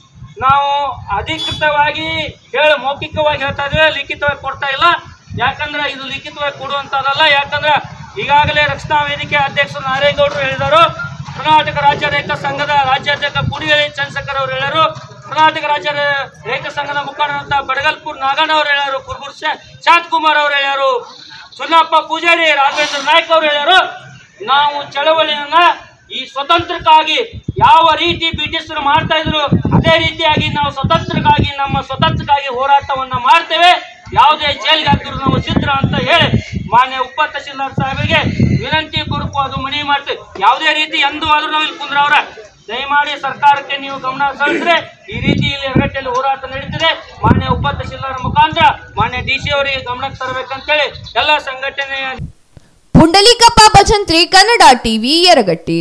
ನಾವು ಅಧಿಕೃತವಾಗಿ ಹೇಳ ಮೌಖಿಕವಾಗಿ ಹೇಳ್ತಾ ಇದ್ದೇವೆ ಲಿಖಿತವಾಗಿ ಕೊಡ್ತಾ ಇಲ್ಲ ಯಾಕಂದ್ರೆ ಇದು ಲಿಖಿತವಾಗಿ ಕೊಡುವಂತದಲ್ಲ ಯಾಕಂದ್ರೆ ಈಗಾಗಲೇ ರಕ್ಷಣಾ ವೇದಿಕೆ ಅಧ್ಯಕ್ಷರು ನಾರೇಗೌಡರು ಹೇಳಿದರು ಕರ್ನಾಟಕ ರಾಜ್ಯ ರೈತ ಸಂಘದ ರಾಜ್ಯಾಧ್ಯಕ್ಷ ಕುಡಿಯಲಿ ಚಂದ್ರಶೇಖರ್ ಅವರು ಹೇಳರು ಕರ್ನಾಟಕ ರಾಜ್ಯ ರೈತ ಸಂಘದ ಮುಖಂಡರಂತ ಬಡಗಲ್ಪುರ್ ನಾಗಣ್ಣ ಅವರು ಹೇಳ್ಯಾರು ಕುರ್ಬುರ್ ಶಾಂತಕುಮಾರ್ ಅವರು ಹೇಳ್ಯಾರು ಚುನ್ನಪ್ಪ ಪೂಜಾರಿ ರಾಘವೇಂದ್ರ ನಾಯ್ಕ ಅವರು ಹೇಳ್ಯಾರು ನಾವು ಚಳವಳಿಯನ್ನ ಈ ಸ್ವತಂತ್ರಕ್ಕಾಗಿ ಯಾವ ರೀತಿ ಬ್ರಿಟಿಷರು ಮಾಡ್ತಾ ಇದ್ರು ಅದೇ ರೀತಿಯಾಗಿ ನಾವು ಸ್ವತಂತ್ರಕ್ಕಾಗಿ ನಮ್ಮ ಸ್ವತಂತ್ರಕ್ಕಾಗಿ ಹೋರಾಟವನ್ನ ಮಾಡ್ತೇವೆ ಯಾವುದೇ ಜೈಲಿಗೆ ಹಾಕಿದ್ರು ನಾವು ಸಿದ್ಧ ಅಂತ ಹೇಳಿ ಮಾನ್ಯ ಉಪ ತಹಶೀಲ್ದಾರ್ ಸಾಹೇಬರಿಗೆ ವಿನಂತಿ ಪೂರ್ವಕವಾದ ಮನವಿ ಮಾಡ್ತೇವೆ ಯಾವುದೇ ರೀತಿ ಎಂದೂ ಆದ್ರೂ ನಾವು ಇಲ್ಲಿ ಕುಂದ್ರವ್ರ ದಯಮಾಡಿ ಸರ್ಕಾರಕ್ಕೆ ನೀವು ಗಮನ ಸಲ್ಲಿಸಿದ್ರೆ ಈ ರೀತಿ ಇಲ್ಲಿ ಎರಗಟ್ಟೆಯಲ್ಲಿ ಹೋರಾಟ ನಡೀತಿದೆ ಮಾನ್ಯ ಉಪ ತಹಶೀಲ್ದಾರ್ ಮುಖಾಂತರ ಮಾನ್ಯ ಡಿ ಸಿ ಅವರಿಗೆ ಗಮನಕ್ಕೆ ತರಬೇಕಂತೇಳಿ ಎಲ್ಲ ಸಂಘಟನೆಯ ಪುಂಡಲೀಕಪ್ಪ ಭಜಂತ್ರಿ ಕನ್ನಡ ಟಿವಿ ಯರಗಟ್ಟಿ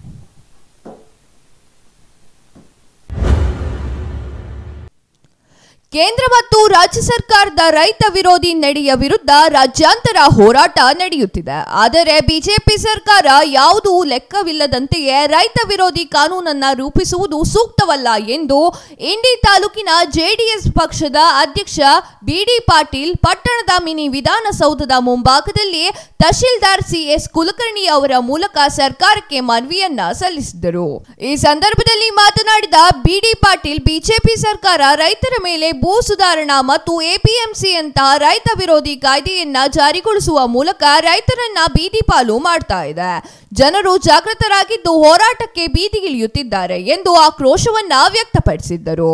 ಕೇಂದ್ರ ಮತ್ತು ರಾಜ್ಯ ಸರ್ಕಾರದ ರೈತ ವಿರೋಧಿ ನಡೆಯ ವಿರುದ್ಧ ರಾಜ್ಯಾಂತರ ಹೋರಾಟ ನಡೆಯುತ್ತಿದೆ ಆದರೆ ಬಿಜೆಪಿ ಸರ್ಕಾರ ಯಾವುದೂ ಲೆಕ್ಕವಿಲ್ಲದಂತೆಯೇ ರೈತ ವಿರೋಧಿ ಕಾನೂನನ್ನ ರೂಪಿಸುವುದು ಸೂಕ್ತವಲ್ಲ ಎಂದು ಇಂಡಿ ತಾಲೂಕಿನ ಜೆಡಿಎಸ್ ಪಕ್ಷದ ಅಧ್ಯಕ್ಷ ಬಿಡಿ ಪಾಟೀಲ್ ಪಟ್ಟಣದ ಮಿನಿ ವಿಧಾನಸೌಧದ ಮುಂಭಾಗದಲ್ಲಿ ತಹಶೀಲ್ದಾರ್ ಸಿಎಸ್ ಕುಲಕರ್ಣಿ ಅವರ ಮೂಲಕ ಸರ್ಕಾರಕ್ಕೆ ಮನವಿಯನ್ನ ಸಲ್ಲಿಸಿದರು ಈ ಸಂದರ್ಭದಲ್ಲಿ ಮಾತನಾಡಿದ ಬಿಡಿ ಪಾಟೀಲ್ ಬಿಜೆಪಿ ಸರ್ಕಾರ ರೈತರ ಮೇಲೆ ಭೂ ಸುಧಾರಣಾ ನಿಯಂತ್ರಣ ಮತ್ತು ಎಪಿಎಂಸಿ ಅಂತಹ ರೈತ ವಿರೋಧಿ ಕಾಯ್ದೆಯನ್ನ ಜಾರಿಗೊಳಿಸುವ ಮೂಲಕ ರೈತರನ್ನ ಬೀದಿ ಪಾಲು ಮಾಡ್ತಾ ಇದೆ ಜನರು ಜಾಗೃತರಾಗಿದ್ದು ಹೋರಾಟಕ್ಕೆ ಬೀದಿಗಿಳಿಯುತ್ತಿದ್ದಾರೆ ಎಂದು ಆಕ್ರೋಶವನ್ನ ವ್ಯಕ್ತಪಡಿಸಿದ್ದರು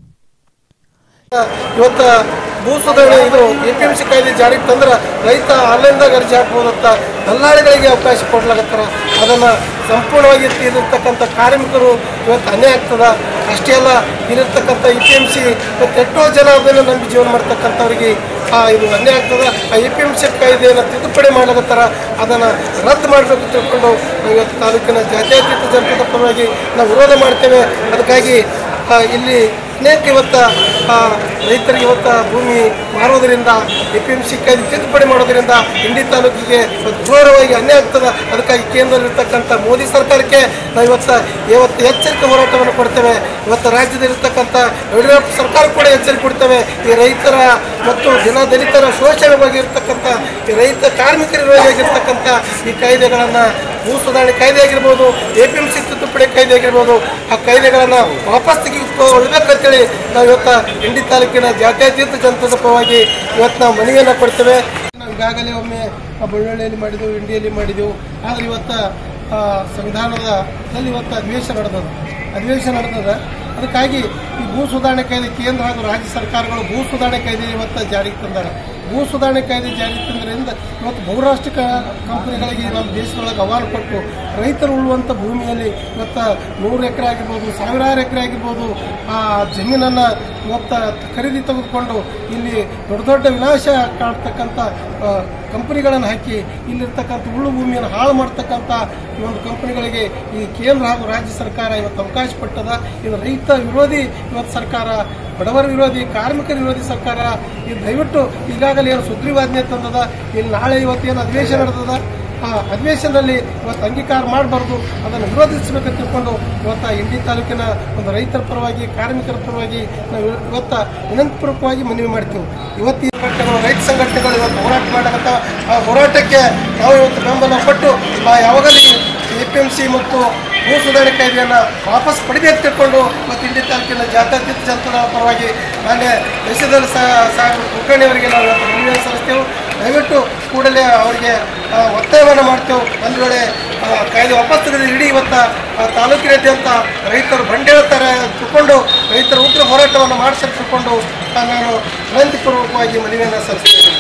ಇವತ್ತು ಭೂ ಸುಧಾರಣೆ ಇದು ಎ ಪಿ ಎಂ ಸಿ ಕಾಯ್ದೆ ಜಾರಿಗೆ ತಂದ್ರೆ ರೈತ ಆನ್ಲೈನ್ದಾಗ ಅರ್ಜಿ ಹಾಕ್ಬೋದತ್ತ ದಲ್ಲಾಳಿಗಳಿಗೆ ಅವಕಾಶ ಕೊಡ್ಲಾಗತ್ತಾರ ಅದನ್ನು ಸಂಪೂರ್ಣವಾಗಿ ಇಲ್ಲಿರ್ತಕ್ಕಂಥ ಕಾರ್ಮಿಕರು ಇವತ್ತು ಅನ್ಯಾಯ ಆಗ್ತದ ಅಷ್ಟೇ ಅಲ್ಲ ಇಲ್ಲಿರ್ತಕ್ಕಂಥ ಎ ಪಿ ಎಂ ಸಿ ಇವತ್ತು ಎಷ್ಟೋ ಜನ ಅದನ್ನು ನಂಬಿ ಜೀವನ ಮಾಡ್ತಕ್ಕಂಥವ್ರಿಗೆ ಆ ಇದು ಅನ್ಯಾಯ ಆಗ್ತದ ಆ ಎ ಪಿ ಎಂ ಸಿ ಕಾಯ್ದೆಯನ್ನು ತಿದ್ದುಪಡಿ ಮಾಡ್ಲಾಗತ್ತಾರ ಅದನ್ನು ರದ್ದು ಮಾಡಬೇಕು ತಿಳ್ಕೊಂಡು ನಾವು ಇವತ್ತು ತಾಲೂಕಿನ ಜಾತ್ಯತೀತ ಜನಪದ ಪರವಾಗಿ ನಾವು ವಿರೋಧ ಮಾಡ್ತೇವೆ ಅದಕ್ಕಾಗಿ ಆ, ಇಲ್ಲಿ ಅನೇಕ ಇವತ್ತ ಆ, ರೈತರಿಗೆ ಇವತ್ತ ಭೂಮಿ ಮಾರೋದರಿಂದ ಎ ಪಿ ಎಂ ಸಿ ಕಾಯ್ದೆ ತಿದ್ದುಪಡಿ ಮಾಡೋದರಿಂದ ಇಂಡಿ ತಾಲೂಕಿಗೆ ಇವತ್ತು ಘೋರವಾಗಿ ಅನ್ಯಾಯ ಆಗ್ತದೆ ಅದಕ್ಕಾಗಿ ಕೇಂದ್ರದಲ್ಲಿರ್ತಕ್ಕಂಥ ಮೋದಿ ಸರ್ಕಾರಕ್ಕೆ ನಾವು ಇವತ್ತು ಇವತ್ತು ಎಚ್ಚರಿಕೆ ಹೋರಾಟವನ್ನು ಕೊಡ್ತೇವೆ ಇವತ್ತು ರಾಜ್ಯದಲ್ಲಿರ್ತಕ್ಕಂಥ ಯಡಿಯೂರಪ್ಪ ಸರ್ಕಾರ ಕೂಡ ಎಚ್ಚರಿಕೆ ಕೊಡ್ತೇವೆ ಈ ರೈತರ ಮತ್ತು ದಿನ ದಲಿತರ ಶೋಷಣೆವಾಗಿರ್ತಕ್ಕಂಥ ಈ ರೈತ ಕಾರ್ಮಿಕರ ವಿರೋಧಿಯಾಗಿರ್ತಕ್ಕಂಥ ಈ ಕಾಯ್ದೆಗಳನ್ನು ಭೂ ಸುಧಾರಣೆ ಕಾಯ್ದೆ ಆಗಿರ್ಬೋದು ಎ ಪಿ ಎಂ ಸಿ ತಿದ್ದುಪಡಿ ಕಾಯ್ದೆ ಆಗಿರ್ಬೋದು ಆ ಕಾಯ್ದೆಗಳನ್ನು ವಾಪಸ್ ತೆಗೆದುಕೊಳ್ಬೇಕಂತೇಳಿ ನಾವು ಇವತ್ತು ಇಂಡಿ ತಾಲೂಕಿನ ಜಾತ್ಯತೀತ ಜನಪದ ಪರವಾಗಿ ಇವತ್ತು ನಾವು ಮನವಿಯನ್ನು ಕೊಡ್ತೇವೆ ನಾವು ಈಗಾಗಲೇ ಒಮ್ಮೆ ಆ ಬಳ್ಳೊಳ್ಳಿಯಲ್ಲಿ ಮಾಡಿದೆವು ಇಂಡಿಯಲ್ಲಿ ಮಾಡಿದೆವು ಆದರೆ ಇವತ್ತು ಆ, ಸಂವಿಧಾನದಲ್ಲಿ ಇವತ್ತು ಅಧಿವೇಶನ ನಡೆದದ ಅಧಿವೇಶನ ನಡೆದದ ಅದಕ್ಕಾಗಿ ಈ ಭೂ ಸುಧಾರಣೆ ಕಾಯ್ದೆ ಕೇಂದ್ರ ಹಾಗೂ ರಾಜ್ಯ ಸರ್ಕಾರಗಳು ಭೂ ಸುಧಾರಣೆ ಕಾಯ್ದೆ ಇವತ್ತು ಜಾರಿಗೆ ತಂದಾರೆ ಭೂ ಸುಧಾರಣೆ ಕಾಯ್ದೆ ಜಾರಿಗೆ ತಂದ್ರಿಂದ ಇವತ್ತು ಬಹುರಾಷ್ಟ್ರೀಯ ಕಂಪನಿಗಳಿಗೆ ನಮ್ಮ ದೇಶದೊಳಗೆ ಆಹ್ವಾನ ಕೊಟ್ಟು ರೈತರು ಉಳುವಂಥ ಭೂಮಿಯಲ್ಲಿ ಇವತ್ತು ನೂರು ಎಕರೆ ಆಗಿರ್ಬೋದು ಸಾವಿರಾರು ಎಕರೆ ಆಗಿರ್ಬೋದು ಆ ಜಮೀನನ್ನು ಇವತ್ತು ಖರೀದಿ ತೆಗೆದುಕೊಂಡು ಇಲ್ಲಿ ದೊಡ್ಡ ದೊಡ್ಡ ವಿನಾಶ ಕಾಡ್ತಕ್ಕಂಥ ಕಂಪನಿಗಳನ್ನು ಹಾಕಿ ಇಲ್ಲಿರ್ತಕ್ಕಂಥ ಉಳ್ಳು ಭೂಮಿಯನ್ನು ಹಾಳು ಮಾಡ್ತಕ್ಕಂಥ ಈ ಒಂದು ಕಂಪನಿಗಳಿಗೆ ಈ ಕೇಂದ್ರ ಹಾಗೂ ರಾಜ್ಯ ಸರ್ಕಾರ ಇವತ್ತು ಅವಕಾಶ ಕೊಟ್ಟದ ಇದು ರೈತ ವಿರೋಧಿ ಇವತ್ತು ಸರ್ಕಾರ ಬಡವರ ವಿರೋಧಿ ಕಾರ್ಮಿಕರ ವಿರೋಧಿ ಸರ್ಕಾರ ಇದು ದಯವಿಟ್ಟು ಈಗಾಗಲೇ ಏನು ಸುಗ್ರೀವಾಜ್ಞೆ ತಂದದ ಇಲ್ಲಿ ನಾಳೆ ಇವತ್ತೇನು ಅಧಿವೇಶನ ನಡೆದದ ಆ ಅಧಿವೇಶನದಲ್ಲಿ ಇವತ್ತು ಅಂಗೀಕಾರ ಮಾಡಬಾರ್ದು ಅದನ್ನು ವಿರೋಧಿಸಬೇಕಂತ ತಿಳ್ಕೊಂಡು ಇವತ್ತು ಇಂಡಿ ತಾಲೂಕಿನ ಒಂದು ರೈತರ ಪರವಾಗಿ ಕಾರ್ಮಿಕರ ಪರವಾಗಿ ನಾವು ಇವತ್ತು ವಿನಂತಿಪೂರ್ವಕವಾಗಿ ಮನವಿ ಮಾಡ್ತೀವಿ ಇವತ್ತು ಈ ಸಂಘಟನೆಗಳು ರೈತ ಸಂಘಟನೆಗಳು ಇವತ್ತು ಹೋರಾಟ ಮಾಡಕತ್ತಾವ ಆ ಹೋರಾಟಕ್ಕೆ ನಾವು ಇವತ್ತು ಬೆಂಬಲ ಕೊಟ್ಟು ಆ ಯಾವಾಗಲೂ ಎ ಪಿ ಎಂ ಸಿ ಮತ್ತು ಭೂ ಸುಧಾರಣೆ ಕಾಯ್ದೆಯನ್ನು ವಾಪಸ್ ಪಡಿಬೇಕು ತಿಳ್ಕೊಂಡು ಮತ್ತು ಇಂಡಿ ತಾಲೂಕಿನ ಜಾತ್ಯತೀತ ಜನಪದ ಪರವಾಗಿ ಮಾನ್ಯ ದೇಶದಲ್ಲಿ ಸಾಹೇಬ್ ಕುಲಕರ್ಣಿಯವರಿಗೆ ನಾವು ಇವತ್ತು ಮನವಿಯನ್ನು ಸಲ್ಲಿಸ್ತೇವೆ ದಯವಿಟ್ಟು ಕೂಡಲೇ ಅವರಿಗೆ ಆ, ಒತ್ತಾಯವನ್ನು ಮಾಡ್ತೇವೆ ಒಂದು ವೇಳೆ ಆ, ಕಾಯ್ದೆ ವಾಪಸ್ ತೆಗೆದು ಇಡೀ ಇವತ್ತು ಆ, ತಾಲೂಕಿನಾದ್ಯಂತ ರೈತರು ಬಂಡೇಳ್ತಾರೆ ತಿಳ್ಕೊಂಡು ರೈತರ ಉಗ್ರ ಹೋರಾಟವನ್ನು ಮಾಡಿಸಿ ತಿಳ್ಕೊಂಡು ಆ, ನಾನು ವಿನಂತಿಪೂರ್ವಕವಾಗಿ ಮನವಿಯನ್ನು ಸಲ್ಲಿಸ್ತೇನೆ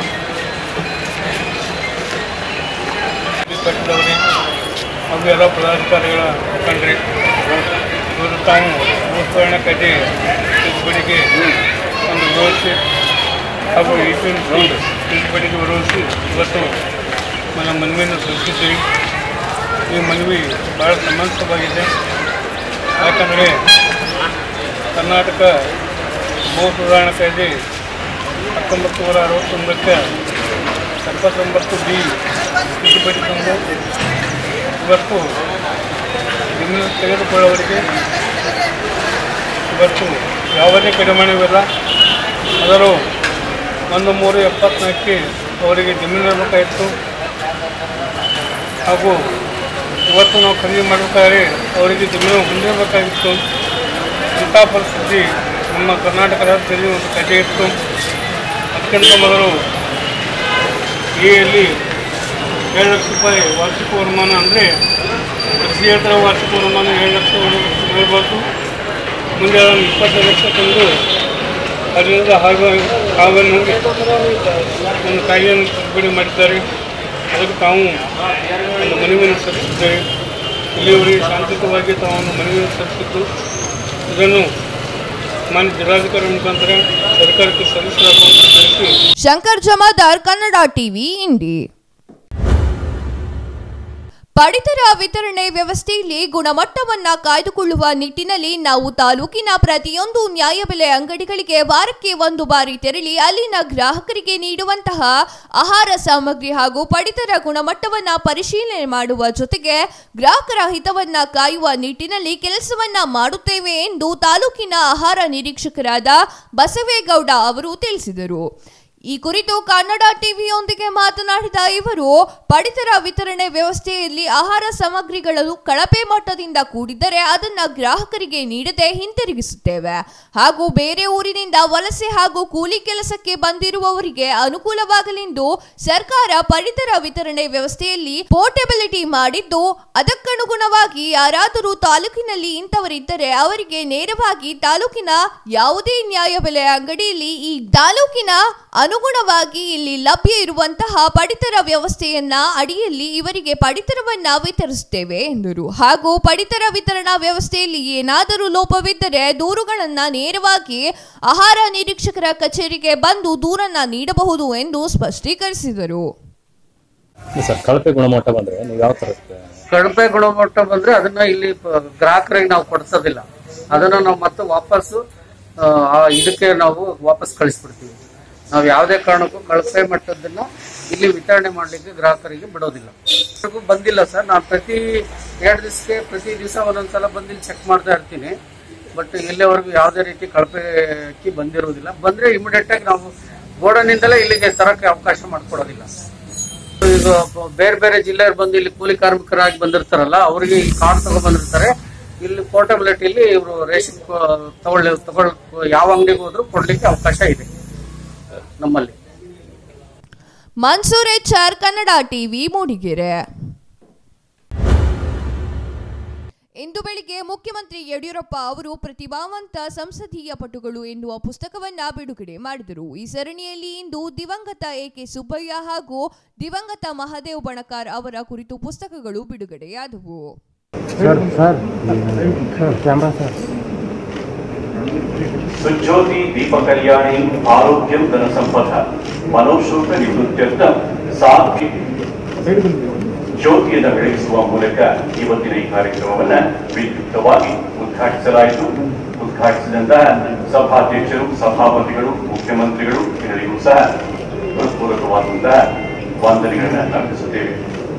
ಕಟ್ಟಿದವರಿಗೆ ಹಾಗೂ ಎಲ್ಲ ಪದಾಧಿಕಾರಿಗಳ ಮುಖಂಡರಿ ಇವರು ತಾವು ಭೂಸ್ಕರಣ ಕಾಯ್ದೆ ತಿದ್ದುಪಡಿಗೆ ಒಂದು ವಿರೋಧಿಸಿ ಹಾಗೂ ಇ ಪಿ ಎಂ ಸಿ ತಿದ್ದುಪಡಿಗೆ ವಿರೋಧಿಸಿ ಇವತ್ತು ನನ್ನ ಮನವಿಯನ್ನು ಸಲ್ಲಿಸಿದ್ದೀವಿ ಈ ಮನವಿ ಭಾಳ ಸಮಂಜಸವಾಗಿದೆ ಯಾಕಂದರೆ ಕರ್ನಾಟಕ ಭೂ ಸುಧಾರಣಾ ಕಾಯ್ದೆ ಹತ್ತೊಂಬತ್ತು ನೂರ ಅರವತ್ತೊಂದಕ್ಕೆ ಎಪ್ಪತ್ತೊಂಬತ್ತು ಬಿ ತಿದ್ದುಪಡಿ ತಂದು ಇವತ್ತು ಜಮೀನು ತೆಗೆದುಕೊಳ್ಳುವವರಿಗೆ ಇವತ್ತು ಯಾವುದೇ ಕಡಿಮಣವಿಲ್ಲ ಅದರ ಒಂದು ಮೂರು ಎಪ್ಪತ್ನಾಲ್ಕಕ್ಕೆ ಅವರಿಗೆ ಜಮೀನು ಇರಬೇಕಾಯಿತು ಹಾಗೂ ಇವತ್ತು ನಾವು ಖರೀದಿ ಮಾಡಬೇಕಾದ್ರೆ ಅವರಿಗೆ ಜಮೀನು ಹೊಂದಿರಬೇಕಾಗಿತ್ತು ಇಂಥ ಪರಿಸ್ಥಿತಿ ನಮ್ಮ ಕರ್ನಾಟಕ ರಾಜ್ಯದಲ್ಲಿ ಒಂದು ಕಥೆ ಇತ್ತು ಅತ್ಯಂತ ಮೊದಲು ಎಲ್ಲಿ ಏಳು ಲಕ್ಷ ರೂಪಾಯಿ ವಾರ್ಷಿಕ ವರಮಾನ ಅಂದರೆ ಕೃಷಿ ಯಂತ್ರ ವಾರ್ಷಿಕ ವರಮಾನ ಏಳು ಲಕ್ಷ ಇರಬೇಕು ಮುಂದೆ ಅದನ್ನು ಇಪ್ಪತ್ತೈದು ಲಕ್ಷ ತಂದು ಅದರಿಂದ ಹಾಗೂ ಹಾವನ್ನು ಒಂದು ಕಾಯಿಯನ್ನು ತಿದ್ದುಪಡಿ ಮಾಡಿದ್ದಾರೆ ಅದಕ್ಕೆ ತಾವು ಒಂದು ಮನವಿಯನ್ನು ಸಲ್ಲಿಸಿದ್ದೇವೆ ಇಲ್ಲಿಯವರೆಗೆ ಶಾಂತಿಯುತವಾಗಿ ತಾವು ಒಂದು ಮನವಿಯನ್ನು ಸಲ್ಲಿಸಿದ್ದು ಇದನ್ನು ಮಾನ್ಯ ಜಿಲ್ಲಾಧಿಕಾರಿ ಮುಖಾಂತರ ಸರ್ಕಾರಕ್ಕೆ ಸಲ್ಲಿಸಲಾಗುವಂತ ತಿಳಿಸಿ ಶಂಕರ್ ಜಮಾದಾರ್ ಕನ್ನಡ ಟಿವಿ ಇಂಡಿ ಪಡಿತರ ವಿತರಣೆ ವ್ಯವಸ್ಥೆಯಲ್ಲಿ ಗುಣಮಟ್ಟವನ್ನ ಕಾಯ್ದುಕೊಳ್ಳುವ ನಿಟ್ಟಿನಲ್ಲಿ ನಾವು ತಾಲೂಕಿನ ಪ್ರತಿಯೊಂದು ನ್ಯಾಯಬೆಲೆ ಅಂಗಡಿಗಳಿಗೆ ವಾರಕ್ಕೆ ಒಂದು ಬಾರಿ ತೆರಳಿ ಅಲ್ಲಿನ ಗ್ರಾಹಕರಿಗೆ ನೀಡುವಂತಹ ಆಹಾರ ಸಾಮಗ್ರಿ ಹಾಗೂ ಪಡಿತರ ಗುಣಮಟ್ಟವನ್ನ ಪರಿಶೀಲನೆ ಮಾಡುವ ಜೊತೆಗೆ ಗ್ರಾಹಕರ ಹಿತವನ್ನ ಕಾಯುವ ನಿಟ್ಟಿನಲ್ಲಿ ಕೆಲಸವನ್ನ ಮಾಡುತ್ತೇವೆ ಎಂದು ತಾಲೂಕಿನ ಆಹಾರ ನಿರೀಕ್ಷಕರಾದ ಬಸವೇಗೌಡ ಅವರು ತಿಳಿಸಿದರು ಈ ಕುರಿತು ಕನ್ನಡ ಟಿವಿಯೊಂದಿಗೆ ಮಾತನಾಡಿದ ಇವರು ಪಡಿತರ ವಿತರಣೆ ವ್ಯವಸ್ಥೆಯಲ್ಲಿ ಆಹಾರ ಸಾಮಗ್ರಿಗಳು ಕಳಪೆ ಮಟ್ಟದಿಂದ ಕೂಡಿದ್ದರೆ ಅದನ್ನ ಗ್ರಾಹಕರಿಗೆ ನೀಡದೆ ಹಿಂತಿರುಗಿಸುತ್ತೇವೆ ಹಾಗೂ ಬೇರೆ ಊರಿನಿಂದ ವಲಸೆ ಹಾಗೂ ಕೂಲಿ ಕೆಲಸಕ್ಕೆ ಬಂದಿರುವವರಿಗೆ ಅನುಕೂಲವಾಗಲೆಂದು ಸರ್ಕಾರ ಪಡಿತರ ವಿತರಣೆ ವ್ಯವಸ್ಥೆಯಲ್ಲಿ ಪೋರ್ಟೆಬಿಲಿಟಿ ಮಾಡಿದ್ದು ಅದಕ್ಕನುಗುಣವಾಗಿ ಯಾರಾದರೂ ತಾಲೂಕಿನಲ್ಲಿ ಇಂಥವರಿದ್ದರೆ ಅವರಿಗೆ ನೇರವಾಗಿ ತಾಲೂಕಿನ ಯಾವುದೇ ನ್ಯಾಯಬೆಲೆ ಅಂಗಡಿಯಲ್ಲಿ ಈ ತಾಲೂಕಿನ ಅನುಗುಣವಾಗಿ ಇಲ್ಲಿ ಲಭ್ಯ ಇರುವಂತಹ ಪಡಿತರ ವ್ಯವಸ್ಥೆಯನ್ನ ಅಡಿಯಲ್ಲಿ ಇವರಿಗೆ ಪಡಿತರವನ್ನ ವಿತರಿಸುತ್ತೇವೆ ಎಂದರು ಹಾಗೂ ಪಡಿತರ ವಿತರಣಾ ವ್ಯವಸ್ಥೆಯಲ್ಲಿ ಏನಾದರೂ ಲೋಪವಿದ್ದರೆ ದೂರುಗಳನ್ನ ನೇರವಾಗಿ ಆಹಾರ ನಿರೀಕ್ಷಕರ ಕಚೇರಿಗೆ ಬಂದು ದೂರನ್ನ ನೀಡಬಹುದು ಎಂದು ಸ್ಪಷ್ಟೀಕರಿಸಿದರು ಸರ್ ಕಳಪೆ ಗುಣಮಟ್ಟ ಬಂದ್ರೆ ನೀವು ಯಾವ ತರ ಕಳಪೆ ಗುಣಮಟ್ಟ ಬಂದ್ರೆ ಅದನ್ನ ಇಲ್ಲಿ ಪ- ಗ್ರಾಹಕರಿಗೆ ನಾವು ಕೊಡಿಸೋದಿಲ್ಲ ಅದನ್ನ ನಾವು ಮತ್ತೆ ವಾಪಸ್ಸು ಆ, ಆ ಇದಕ್ಕೆ ನಾವು ವಾಪಸ್ ಕಳಿಸ್ಬಿಡ್ತೀವಿ ನಾವು ಯಾವುದೇ ಕಾರಣಕ್ಕೂ ಕಳಪೆ ಮಟ್ಟದನ್ನ ಇಲ್ಲಿ ವಿತರಣೆ ಮಾಡ್ಲಿಕ್ಕೆ ಗ್ರಾಹಕರಿಗೆ ಬಿಡೋದಿಲ್ಲ ಇದುವರೆಗೂ ಬಂದಿಲ್ಲ ಸರ್ ನಾನು ಪ್ರತಿ ಎರಡು ದಿವಸಕ್ಕೆ ಪ್ರತಿ ದಿವಸ ಒಂದೊಂದ್ಸಲ ಬಂದು ಇಲ್ಲಿ ಚೆಕ್ ಮಾಡ್ತಾ ಇರ್ತೀನಿ ಬಟ್ ಇಲ್ಲಿವರೆಗೂ ಯಾವುದೇ ರೀತಿ ಕಳಪೆ ಅಕ್ಕಿ ಬಂದಿರೋದಿಲ್ಲ ಬಂದ್ರೆ ಇಮಿಡಿಯೇಟ್ ಆಗಿ ನಾವು ಗೋಡನಿಂದಲೇ ಇಲ್ಲಿಗೆ ತರಕ್ಕೆ ಅವಕಾಶ ಮಾಡಿಕೊಡೋದಿಲ್ಲ ಈಗ ಬೇರೆ ಬೇರೆ ಜಿಲ್ಲೆಯವ್ರು ಬಂದು ಇಲ್ಲಿ ಕೂಲಿ ಕಾರ್ಮಿಕರಾಗಿ ಬಂದಿರ್ತಾರಲ್ಲ ಅವರಿಗೆ ಇಲ್ಲಿ ಕಾರ್ಡ್ ತಗೊಂಡ್ ಬಂದಿರ್ತಾರೆ ಇಲ್ಲಿ ಪೋರ್ಟಬಿಲಿಟಿಲಿ ಇವರು ರೇಷನ್ ತಗೊಳ್ಳಿ ತಗೊಳ್ ಯಾವ ಅಂಗಡಿಗೆ ಹೋದ್ರು ಕೊಡ್ಲಿಕ್ಕೆ ಅವಕಾಶ ಇದೆ ನಮ್ಮಲ್ಲಿ Mansoor H R Kannada TV Mudigere ಇಂದು ಬೆಳಿಗ್ಗೆ ಮುಖ್ಯಮಂತ್ರಿ ಯಡಿಯೂರಪ್ಪ ಅವರು ಪ್ರತಿಭಾವಂತ ಸಂಸದೀಯ ಪಟುಗಳು ಎನ್ನುವ ಪುಸ್ತಕವನ್ನ ಬಿಡುಗಡೆ ಮಾಡಿದರು ಈ ಸರಣಿಯಲ್ಲಿ ಇಂದು ದಿವಂಗತ ಎಕೆ ಸುಬ್ಬಯ್ಯ ಹಾಗೂ ದಿವಂಗತ ಮಹದೇವ್ ಬಣಕಾರ್ ಅವರ ಕುರಿತು ಪುಸ್ತಕಗಳು ಬಿಡುಗಡೆಯಾದವು sir sir sir camera sir ಸುಜ್ಯೋತಿ ದೀಪ ಕಲ್ಯಾಣಿ ಆರೋಗ್ಯಂ ಧನ ಸಂಪದ ಮನೋಶೋಕ ನಿವೃತ್ತ್ಯರ್ಥ ಸಾಧ್ಯ ಜ್ಯೋತಿಯನ್ನು ಬೆಳಗಿಸುವ ಮೂಲಕ ಇವತ್ತಿನ ಈ ಕಾರ್ಯಕ್ರಮವನ್ನ ವಿದ್ಯುಕ್ತವಾಗಿ ಉದ್ಘಾಟಿಸಲಾಯಿತು ಉದ್ಘಾಟಿಸಿದಂತಹ ಸಭಾಧ್ಯಕ್ಷರು ಸಭಾಪತಿಗಳು ಮುಖ್ಯಮಂತ್ರಿಗಳು ಎಲ್ಲರಿಗೂ ಸಹ ಹೃತ್ಪೂರ್ವಕವಾದಂತಹ ವಂದನೆಗಳನ್ನು ಅರ್ಪಿಸುತ್ತೇವೆ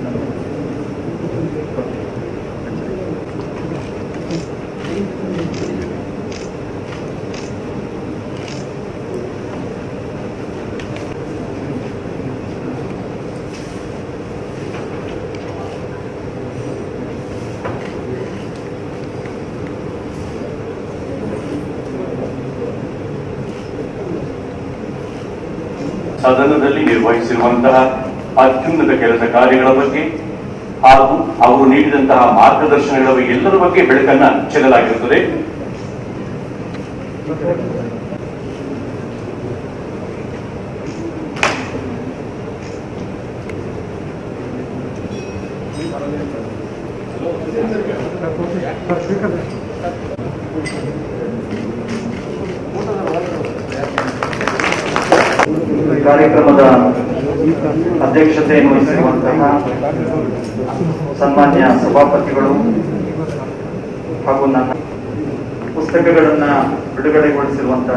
ಸದನದಲ್ಲಿ ನಿರ್ವಹಿಸಿರುವಂತಹ ಅತ್ಯುನ್ನತ ಕೆಲಸ ಕಾರ್ಯಗಳ ಬಗ್ಗೆ ಹಾಗೂ ಅವರು ನೀಡಿದಂತಹ ಮಾರ್ಗದರ್ಶನಗಳ ಬಗ್ಗೆ ಎಲ್ಲರ ಬಗ್ಗೆ ಬೆಳಕನ್ನ ಚೆಲ್ಲಲಾಗಿರುತ್ತದೆ ಈ ಕಾರ್ಯಕ್ರಮದ ಅಧ್ಯಕ್ಷತೆಯನ್ನು ವಹಿಸಿರುವಂತಹ ಸನ್ಮಾನ್ಯ ಸಭಾಪತಿಗಳು ಹಾಗೂ ನನ್ನ ಪುಸ್ತಕಗಳನ್ನ ಬಿಡುಗಡೆಗೊಳಿಸಿರುವಂತಹ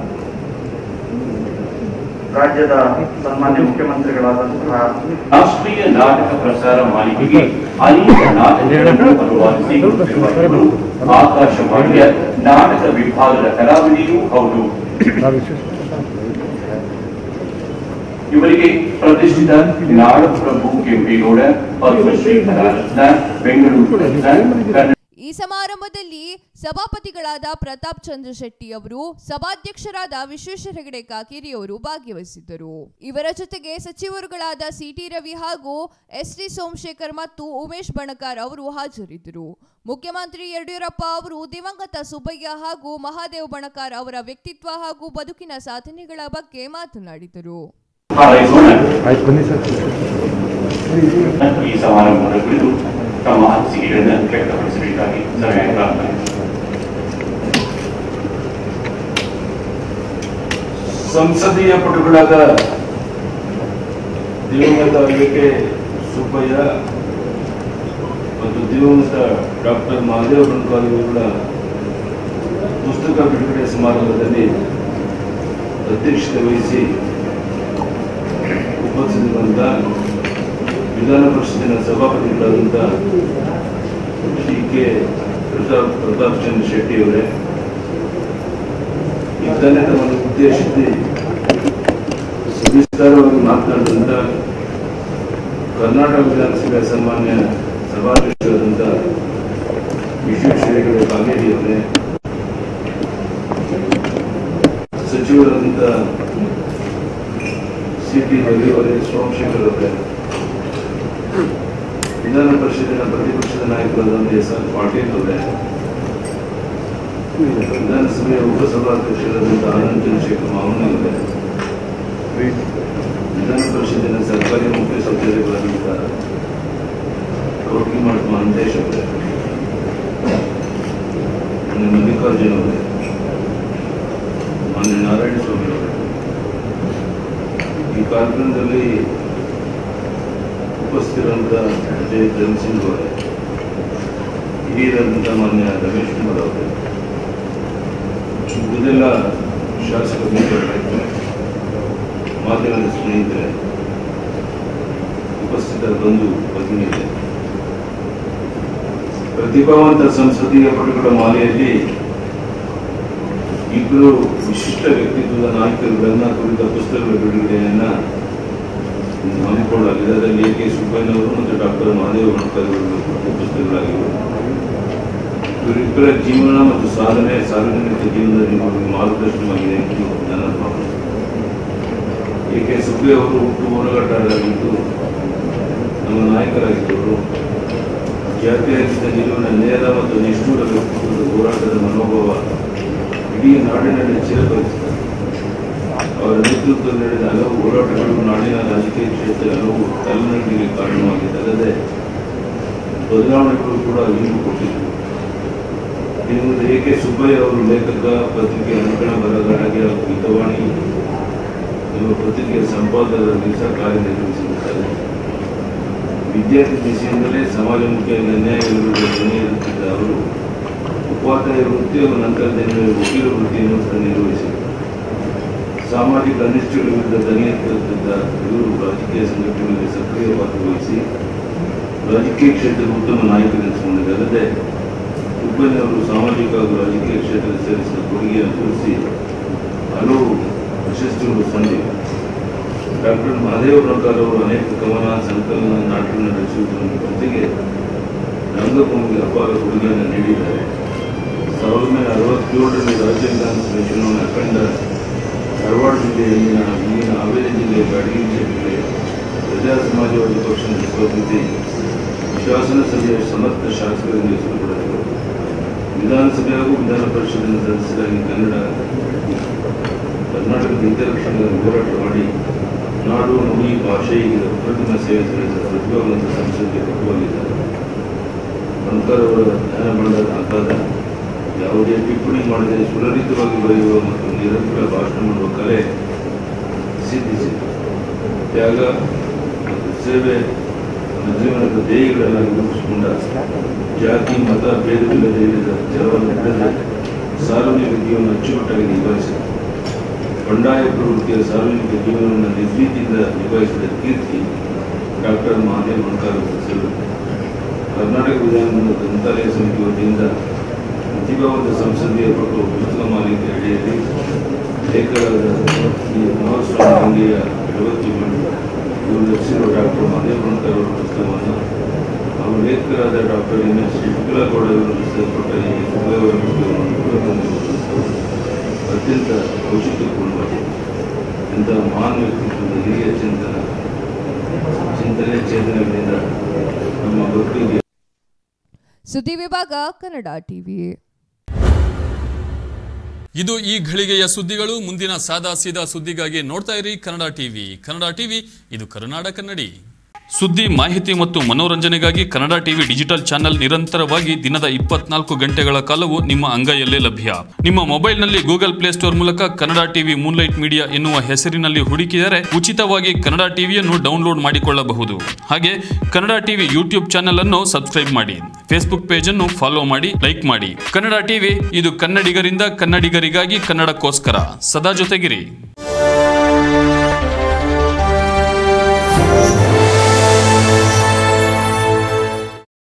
ರಾಜ್ಯದ ಸನ್ಮಾನ್ಯ ಮುಖ್ಯಮಂತ್ರಿಗಳಾದಂತಹ ರಾಷ್ಟ್ರೀಯ ನಾಟಕ ಪ್ರಸಾರ ಮಾಲಿಕೆಗೆ ಅನೇಕ ನಾಟಕಗಳನ್ನು ಅನುವಾದಿಸಿ ಕೊಡುತ್ತಿರುವ ಇವರು ಆಕಾಶವಾಣಿಯ ನಾಟಕ ವಿಭಾಗದ ಕಲಾವಿದೆಯೂ ಹೌದು ಇವರಿಗೆ ಪ್ರತಿಷ್ಠಿತ ನಾಡಪ್ರಭು ಕೆಂಪೇಗೌಡ ಪದ್ಮಶ್ರೀ ಕಲಾರತ್ನ ಬೆಂಗಳೂರು ರತ್ನ ಕನ್ನಡ ಈ ಸಮಾರಂಭದಲ್ಲಿ ಸಭಾಪತಿಗಳಾದ ಪ್ರತಾಪ್ ಚಂದ್ರ ಶೆಟ್ಟಿ ಅವರು ಸಭಾಧ್ಯಕ್ಷರಾದ ವಿಶ್ವೇಶ್ವರ ಹೆಗಡೆ ಕಾಕೇರಿ ಅವರು ಭಾಗವಹಿಸಿದ್ದರು ಇವರ ಜೊತೆಗೆ ಸಚಿವರುಗಳಾದ ಸಿಟಿ ರವಿ ಹಾಗೂ ಎಸ್ ಟಿ ಸೋಮಶೇಖರ್ ಮತ್ತು ಉಮೇಶ್ ಬಣಕಾರ್ ಅವರು ಹಾಜರಿದ್ದರು ಮುಖ್ಯಮಂತ್ರಿ ಯಡಿಯೂರಪ್ಪ ಅವರು ದಿವಂಗತ ಸುಬ್ಬಯ್ಯ ಹಾಗೂ ಮಹಾದೇವ್ ಬಣಕಾರ್ ಅವರ ವ್ಯಕ್ತಿತ್ವ ಹಾಗೂ ಬದುಕಿನ ಸಾಧನೆಗಳ ಬಗ್ಗೆ ಮಾತನಾಡಿದರು ಹಾರೈಸೋಣ ಆಯ್ತು ಬನ್ನಿ ಸರ್ ಈ ಸಮಾರಂಭದ ಕುರಿತು ತಮ್ಮ ಅನಿಸಿಕೆಗಳನ್ನು ವ್ಯಕ್ತಪಡಿಸಬೇಕಾಗಿ ಸಭೆಯ ಪ್ರಾರ್ಥನೆ ಸಂಸದೀಯ ಪಟುಗಳಾದ ದಿವಂಗತ ಕೆ ಸುಬ್ಬಯ್ಯ ಮತ್ತು ದಿವಂಗತ ಡಾಕ್ಟರ್ ಮಹಾದೇವ ಬಣಕಾರ್ ಇವರುಗಳ ಪುಸ್ತಕ ಬಿಡುಗಡೆ ಸಮಾರಂಭದಲ್ಲಿ ಅಧ್ಯಕ್ಷತೆ ವಹಿಸಿ ಉಪಸ್ಥಿತರಿರುವಂಥ ವಿಧಾನ ಪರಿಷತ್ತಿನ ಸಭಾಪತಿಗಳಾದಂಥ ಶ್ರೀ ಕೆ ಪ್ರತಾಪ್ ಪ್ರತಾಪ್ ಚಂದ್ರ ಶೆಟ್ಟಿ ಅವರೇ ಇದನ್ನೇ ತಮ್ಮನ್ನು ಉದ್ದೇಶಿಸಿ ವಿಸ್ತಾರವಾಗಿ ಮಾತನಾಡಿದಂಥ ಕರ್ನಾಟಕ ವಿಧಾನಸಭೆ ಸನ್ಮಾನ್ಯ ಸಭಾಧ್ಯಕ್ಷರಾದಂಥ ವಿಶ್ವೇಶ್ವರಯ್ಯ ಕಾಗೇರಿ ಅವರೇ ಸಚಿವರಾದಂಥ ಸಿ ಟಿ ರವಿ ಅವರೇ ಸೋಮಶೇಖರ್ ಅವರೇ ವಿಧಾನ ಪರಿಷತ್ತಿನ ಪ್ರತಿಪಕ್ಷದ ನಾಯಕರಾದಂಥ ಎಸ್ ಆರ್ ಪಾಟೀಲ್ ಅವರೇ ವಿಧಾನಸಭೆಯ ಉಪಸಭಾಧ್ಯಕ್ಷರಾದಂಥ ಆನಂದ್ ಚಂದ್ರಶೇಖರ್ ಮಾವನ ಅವರೇ ವಿಧಾನ ಪರಿಷತ್ತಿನ ಸರ್ಕಾರಿ ಮುಖ್ಯ ಸಚಿವರುಗಳಾದಂಥ ಕೋಟಿಮಠ ಮಹಂತೇಶ್ ಅವರೇ ಮಾನ್ಯ ಮಲ್ಲಿಕಾರ್ಜುನ್ ಅವರೇ ಮಾನ್ಯ ನಾರಾಯಣ ಸ್ವಾಮಿ ಅವರೇ ಈ ಕಾರ್ಯಕ್ರಮದಲ್ಲಿ ಉಪಸ್ಥಿತರಂತ ಅಜಯ್ ಧನ್ಸಿಂಗ್ ಅವರೇ ಹಿರಿಯರಾದಂಥ ಮಾನ್ಯ ರಮೇಶ್ ಕುಮಾರ್ ಅವರೇ ಇದೆಲ್ಲ ಶಾಸಕ ಮಿತ್ರರೇ ಮಾಧ್ಯಮದ ಸ್ನೇಹಿತರೆ ಉಪಸ್ಥಿತ ಬಂಧು ಭಗಿನಿಯರೇ ಪ್ರತಿಭಾವಂತ ಸಂಸದೀಯ ಪಟುಗಳ ಮಾಲೆಯಲ್ಲಿ ಇಬ್ಬರು ವಿಶಿಷ್ಟ ವ್ಯಕ್ತಿತ್ವದ ನಾಯಕರುಗಳನ್ನ ಕುರಿತ ಪುಸ್ತಕಗಳ ಬಿಡುಗಡೆಯನ್ನ ಹಮ್ಮಿಕೊಳ್ಳಲಾಗಿದೆ ಅದರಲ್ಲಿ ಎ ಕೆ ಸುಬ್ಬಯ್ಯನವರು ಮತ್ತು ಡಾಕ್ಟರ್ ಮಹಾದೇವ ಗಣಪತಿ ಅವರು ಪುಸ್ತಕಗಳಾಗಿವೆ ಇವರಿಬ್ಬರ ಜೀವನ ಮತ್ತು ಸಾಧನೆ ಸಾರ್ವಜನಿಕ ಜೀವನದಲ್ಲಿ ನಿಮಗೆ ಮಾರ್ಗದರ್ಶನವಾಗಿದೆ ಎಂದು ನನ್ನ ಭಾವನೆ ಎ ಕೆ ಸುಬ್ಬಯ್ಯ ಅವರು ಹುಟ್ಟು ಹೋರಾಟಗಾರರಾಗಿದ್ದು ನಮ್ಮ ನಾಯಕರಾಗಿದ್ದವರು ಜಾತ್ಯತೀತ ನಿಲುವಿನ ನೇರ ಮತ್ತು ನಿಷ್ಠೂರ ವ್ಯಕ್ತಿತ್ವದ ಹೋರಾಟದ ಮನೋಭಾವ ಇಡೀ ನಾಡಿನಲ್ಲಿ ಚಿರಪರಿಸಿದ್ದಾರೆ ಅವರ ನೇತೃತ್ವದಲ್ಲಿ ನಡೆದ ಹಲವು ಹೋರಾಟಗಳು ನಾಡಿನ ರಾಜಕೀಯ ಕ್ಷೇತ್ರ ಹಲವು ತಲೆನಡಿಗೆ ಕಾರಣವಾಗಿದ್ದಲ್ಲದೆ ಬದಲಾವಣೆಗಳು ಕೂಡ ಹಿಂದು ಕೊಟ್ಟಿದ್ದವು ಇನ್ನು ಎ ಕೆ ಸುಬ್ಬಯ್ಯ ಅವರು ಲೇಖಕ ಪತ್ರಿಕೆ ಅಂಕಣ ಬರಹಗಾರರಾಗಿ ಹಾಗೂ ಹಿತವಾಣಿ ಎಂಬ ಪತ್ರಿಕೆಯ ಸಂಪಾದಕರಾಗಿ ಸಹ ಕಾರ್ಯನಿರ್ವಹಿಸಿರುತ್ತಾರೆ ವಿದ್ಯಾರ್ಥಿ ದಿಸೆಯಿಂದಲೇ ಸಮಾಜಮುಖಿ ಅನ್ಯಾಯಗಳು ಧ್ವನಿ ಎತ್ತುತ್ತಿದ್ದ ಅವರು ಉಪಾಧ್ಯಾಯ ವೃತ್ತಿ ಹಾಗೂ ನಂತರದಲ್ಲಿ ವಕೀಲ ವೃತ್ತಿಯನ್ನು ಸಹ ನಿರ್ವಹಿಸಿದರು ಸಾಮಾಜಿಕ ಅನಿಷ್ಟಗಳ ವಿರುದ್ಧ ಧ್ವನಿ ಎತ್ತುತ್ತಿದ್ದ ಇವರು ರಾಜಕೀಯ ಸಂಘಟನೆಗಳಲ್ಲಿ ಸಕ್ರಿಯ ಪಾತ್ರ ವಹಿಸಿ ರಾಜಕೀಯ ಕ್ಷೇತ್ರದ ಉತ್ತಮ ನಾಯಕರೆನಿಸಿಕೊಂಡಿದ್ದಲ್ಲದೆ ಸುಬ್ಬಯ್ಯನವರು ಸಾಮಾಜಿಕ ಹಾಗೂ ರಾಜಕೀಯ ಕ್ಷೇತ್ರದ ಸೇರಿಸಿದ ಕೊಡುಗೆಯನ್ನು ತೋರಿಸಿ ಹಲವು ಪ್ರಶಸ್ತಿಗಳು ಸಂದಿವೆ ಡಾಕ್ಟರ್ ಮಹದೇವ ಪ್ರಕಾರ ಅವರು ಅನೇಕ ಕವನ ಸಂಕಲನ ನಾಟಕ ರಚಿಸುವುದರ ಜೊತೆಗೆ ರಂಗಭೂಮಿಗೆ ಅಪಾರ ಕೊಡುಗೆಯನ್ನು ನೀಡಿದ್ದಾರೆ ಸಾವಿರದ ಒಂಬೈನೂರ ಅರವತ್ತೇಳರಲ್ಲಿ ರಾಜ್ಯ ವಿಧಾನಸಭೆ ಚುನಾವಣೆ ಅಖಂಡ ಧಾರವಾಡ ಜಿಲ್ಲೆಯಲ್ಲಿನ ಇಲ್ಲಿನ ಹಾವೇರಿ ಜಿಲ್ಲೆಯ ಬ್ಯಾಡಗಿ ಕ್ಷೇತ್ರಕ್ಕೆ ಪ್ರಜಾ ಸಮಾಜವಾದಿ ಪಕ್ಷದ ಸ್ಪರ್ಧಿಸಿ ಶಾಸನ ಸಭೆಯ ಸಮರ್ಥ ಶಾಸಕರಿಂದ ಹೆಸರು ಪಡೆದರು ವಿಧಾನಸಭೆ ಹಾಗೂ ವಿಧಾನ ಪರಿಷತ್ತಿನ ಸದಸ್ಯರಾಗಿ ಕನ್ನಡ ಕರ್ನಾಟಕದ ಹಿತರಕ್ಷಣೆಗಾಗಿ ಹೋರಾಟ ಮಾಡಿ ನಾಡು ನುಡಿ ಭಾಷೆ ಹೀಗೆ ಅಪ್ರತಿಮ ಸೇವೆ ಸಲ್ಲಿಸಿದ ಪ್ರತಿಭಾವಂತ ಸಂಸದೀಯ ಪಟುವಾಗಿದ್ದಾರೆ ಬಣಕರ್ ಅವರ ಜ್ಞಾನ ಬಂಡದ ಆಘಾತ ಯಾವುದೇ ಟಿಪ್ಪಣಿ ಮಾಡದೆ ಸುಲಲಿತವಾಗಿ ಬರೆಯುವ ಮತ್ತು ನಿರಂತರ ಭಾಷಣ ಮಾಡುವ ಕಲೆ ಸಿದ್ಧಿಸಿತು ತ್ಯಾಗ ಮತ್ತು ಸೇವೆ ತನ್ನ ಜೀವನದ ಧ್ಯೇಯಗಳನ್ನಾಗಿ ರೂಪಿಸಿಕೊಂಡ ಜಾತಿ ಮತ ಭೇದವಿಲ್ಲದೆ ಇಳಿದ ಜಲವನ್ನು ಹಿಡಿದ ಸಾರ್ವಜನಿಕ ಜೀವನ ಅಚ್ಚುಕಟ್ಟಾಗಿ ನಿಭಾಯಿಸಿದರು ಬಂಡಾಯ ಪ್ರವೃತ್ತಿಯ ಸಾರ್ವಜನಿಕ ಜೀವನವನ್ನು ನಿರ್ಭೀತಿಯಿಂದ ನಿಭಾಯಿಸಿದ ಕೀರ್ತಿ ಡಾಕ್ಟರ್ ಮಹಾದೇವ್ ಬಣಕಾರ್ ಸಲ್ಲುತ್ತೆ ಕರ್ನಾಟಕ ವಿಧಾನಮಂಡಲ ಗ್ರಂಥಾಲಯ ಸಮಿತಿ ವತಿಯಿಂದ ಪ್ರತಿಭಾವಂತ ಸಂಸದೀಯ ಪಟ್ಟು ಪುಸ್ತಕ ಮಾಲಿಕೆ ಅಡಿಯಲ್ಲಿ ಲೇಖಕರಾದ ಈ ಮಹಾಸ್ವಾಮಿ ಗಂಗೆಯ ಎಡವತ್ತಿಗಳು ಇವರು ರಚಿಸಿರುವ ಡಾಕ್ಟರ್ ಮಹದೇವ್ ಬಣಕಾರ್ ಅವರ ಪುಸ್ತಕವನ್ನು ಹಾಗೂ ಲೇಖಕರಾದ ಡಾಕ್ಟರ್ ಎನ್ ಎಸ್ ಶಿವಕುಲಗೌಡ ಅವರು ರಚಿಸಲ್ಪಟ್ಟ ಈ ಸುಬ್ಬಯ್ಯವರ ಪುಸ್ತಕವನ್ನು ಕೂಡ ತಂದಿರುವಂಥದ್ದು ಅತ್ಯಂತ ಔಚಿತ್ಯಪೂರ್ಣವಾಗಿದೆ ಇಂತಹ ಮಹಾನ್ ವ್ಯಕ್ತಿತ್ವದ ಹಿರಿಯ ಚಿಂತನ ಚಿಂತನೆ ಚೇತನಗಳಿಂದ ನಮ್ಮ ಬದುಕಿಗೆ ಸುದ್ದಿ ವಿಭಾಗ ಕನ್ನಡ ಟಿವಿ ಇದು ಈ ಘಳಿಗೆಯ ಸುದ್ದಿಗಳು ಮುಂದಿನ ಸಾದಾ ಸೀದಾ ಸುದ್ದಿಗಾಗಿ ನೋಡ್ತಾ ಇರಿ ಕನ್ನಡ ಟಿವಿ ಕನ್ನಡ ಟಿವಿ ಇದು ಕರುನಾಡ ಕನ್ನಡಿ ಸುದ್ದಿ ಮಾಹಿತಿ ಮತ್ತು ಮನೋರಂಜನೆಗಾಗಿ ಕನ್ನಡ ಟಿವಿ ಡಿಜಿಟಲ್ ಚಾನೆಲ್ ನಿರಂತರವಾಗಿ ದಿನದ ಇಪ್ಪತ್ನಾಲ್ಕು ಗಂಟೆಗಳ ಕಾಲವು ನಿಮ್ಮ ಅಂಗೈಯಲ್ಲೇ ಲಭ್ಯ ನಿಮ್ಮ ಮೊಬೈಲ್ನಲ್ಲಿ ಗೂಗಲ್ ಪ್ಲೇಸ್ಟೋರ್ ಮೂಲಕ ಕನ್ನಡ ಟಿವಿ ಮೂನ್ಲೈಟ್ ಮೀಡಿಯಾ ಎನ್ನುವ ಹೆಸರಿನಲ್ಲಿ ಹುಡುಕಿದರೆ ಉಚಿತವಾಗಿ ಕನ್ನಡ ಟಿವಿಯನ್ನು ಡೌನ್ಲೋಡ್ ಮಾಡಿಕೊಳ್ಳಬಹುದು ಹಾಗೆ ಕನ್ನಡ ಟಿವಿ ಯೂಟ್ಯೂಬ್ ಚಾನೆಲ್ ಅನ್ನು ಸಬ್ಸ್ಕ್ರೈಬ್ ಮಾಡಿ ಫೇಸ್ಬುಕ್ ಪೇಜ್ ಅನ್ನು ಫಾಲೋ ಮಾಡಿ ಲೈಕ್ ಮಾಡಿ ಕನ್ನಡ ಟಿವಿ ಇದು ಕನ್ನಡಿಗರಿಂದ ಕನ್ನಡಿಗರಿಗಾಗಿ ಕನ್ನಡಕ್ಕೋಸ್ಕರ ಸದಾ ಜೊತೆಗಿರಿ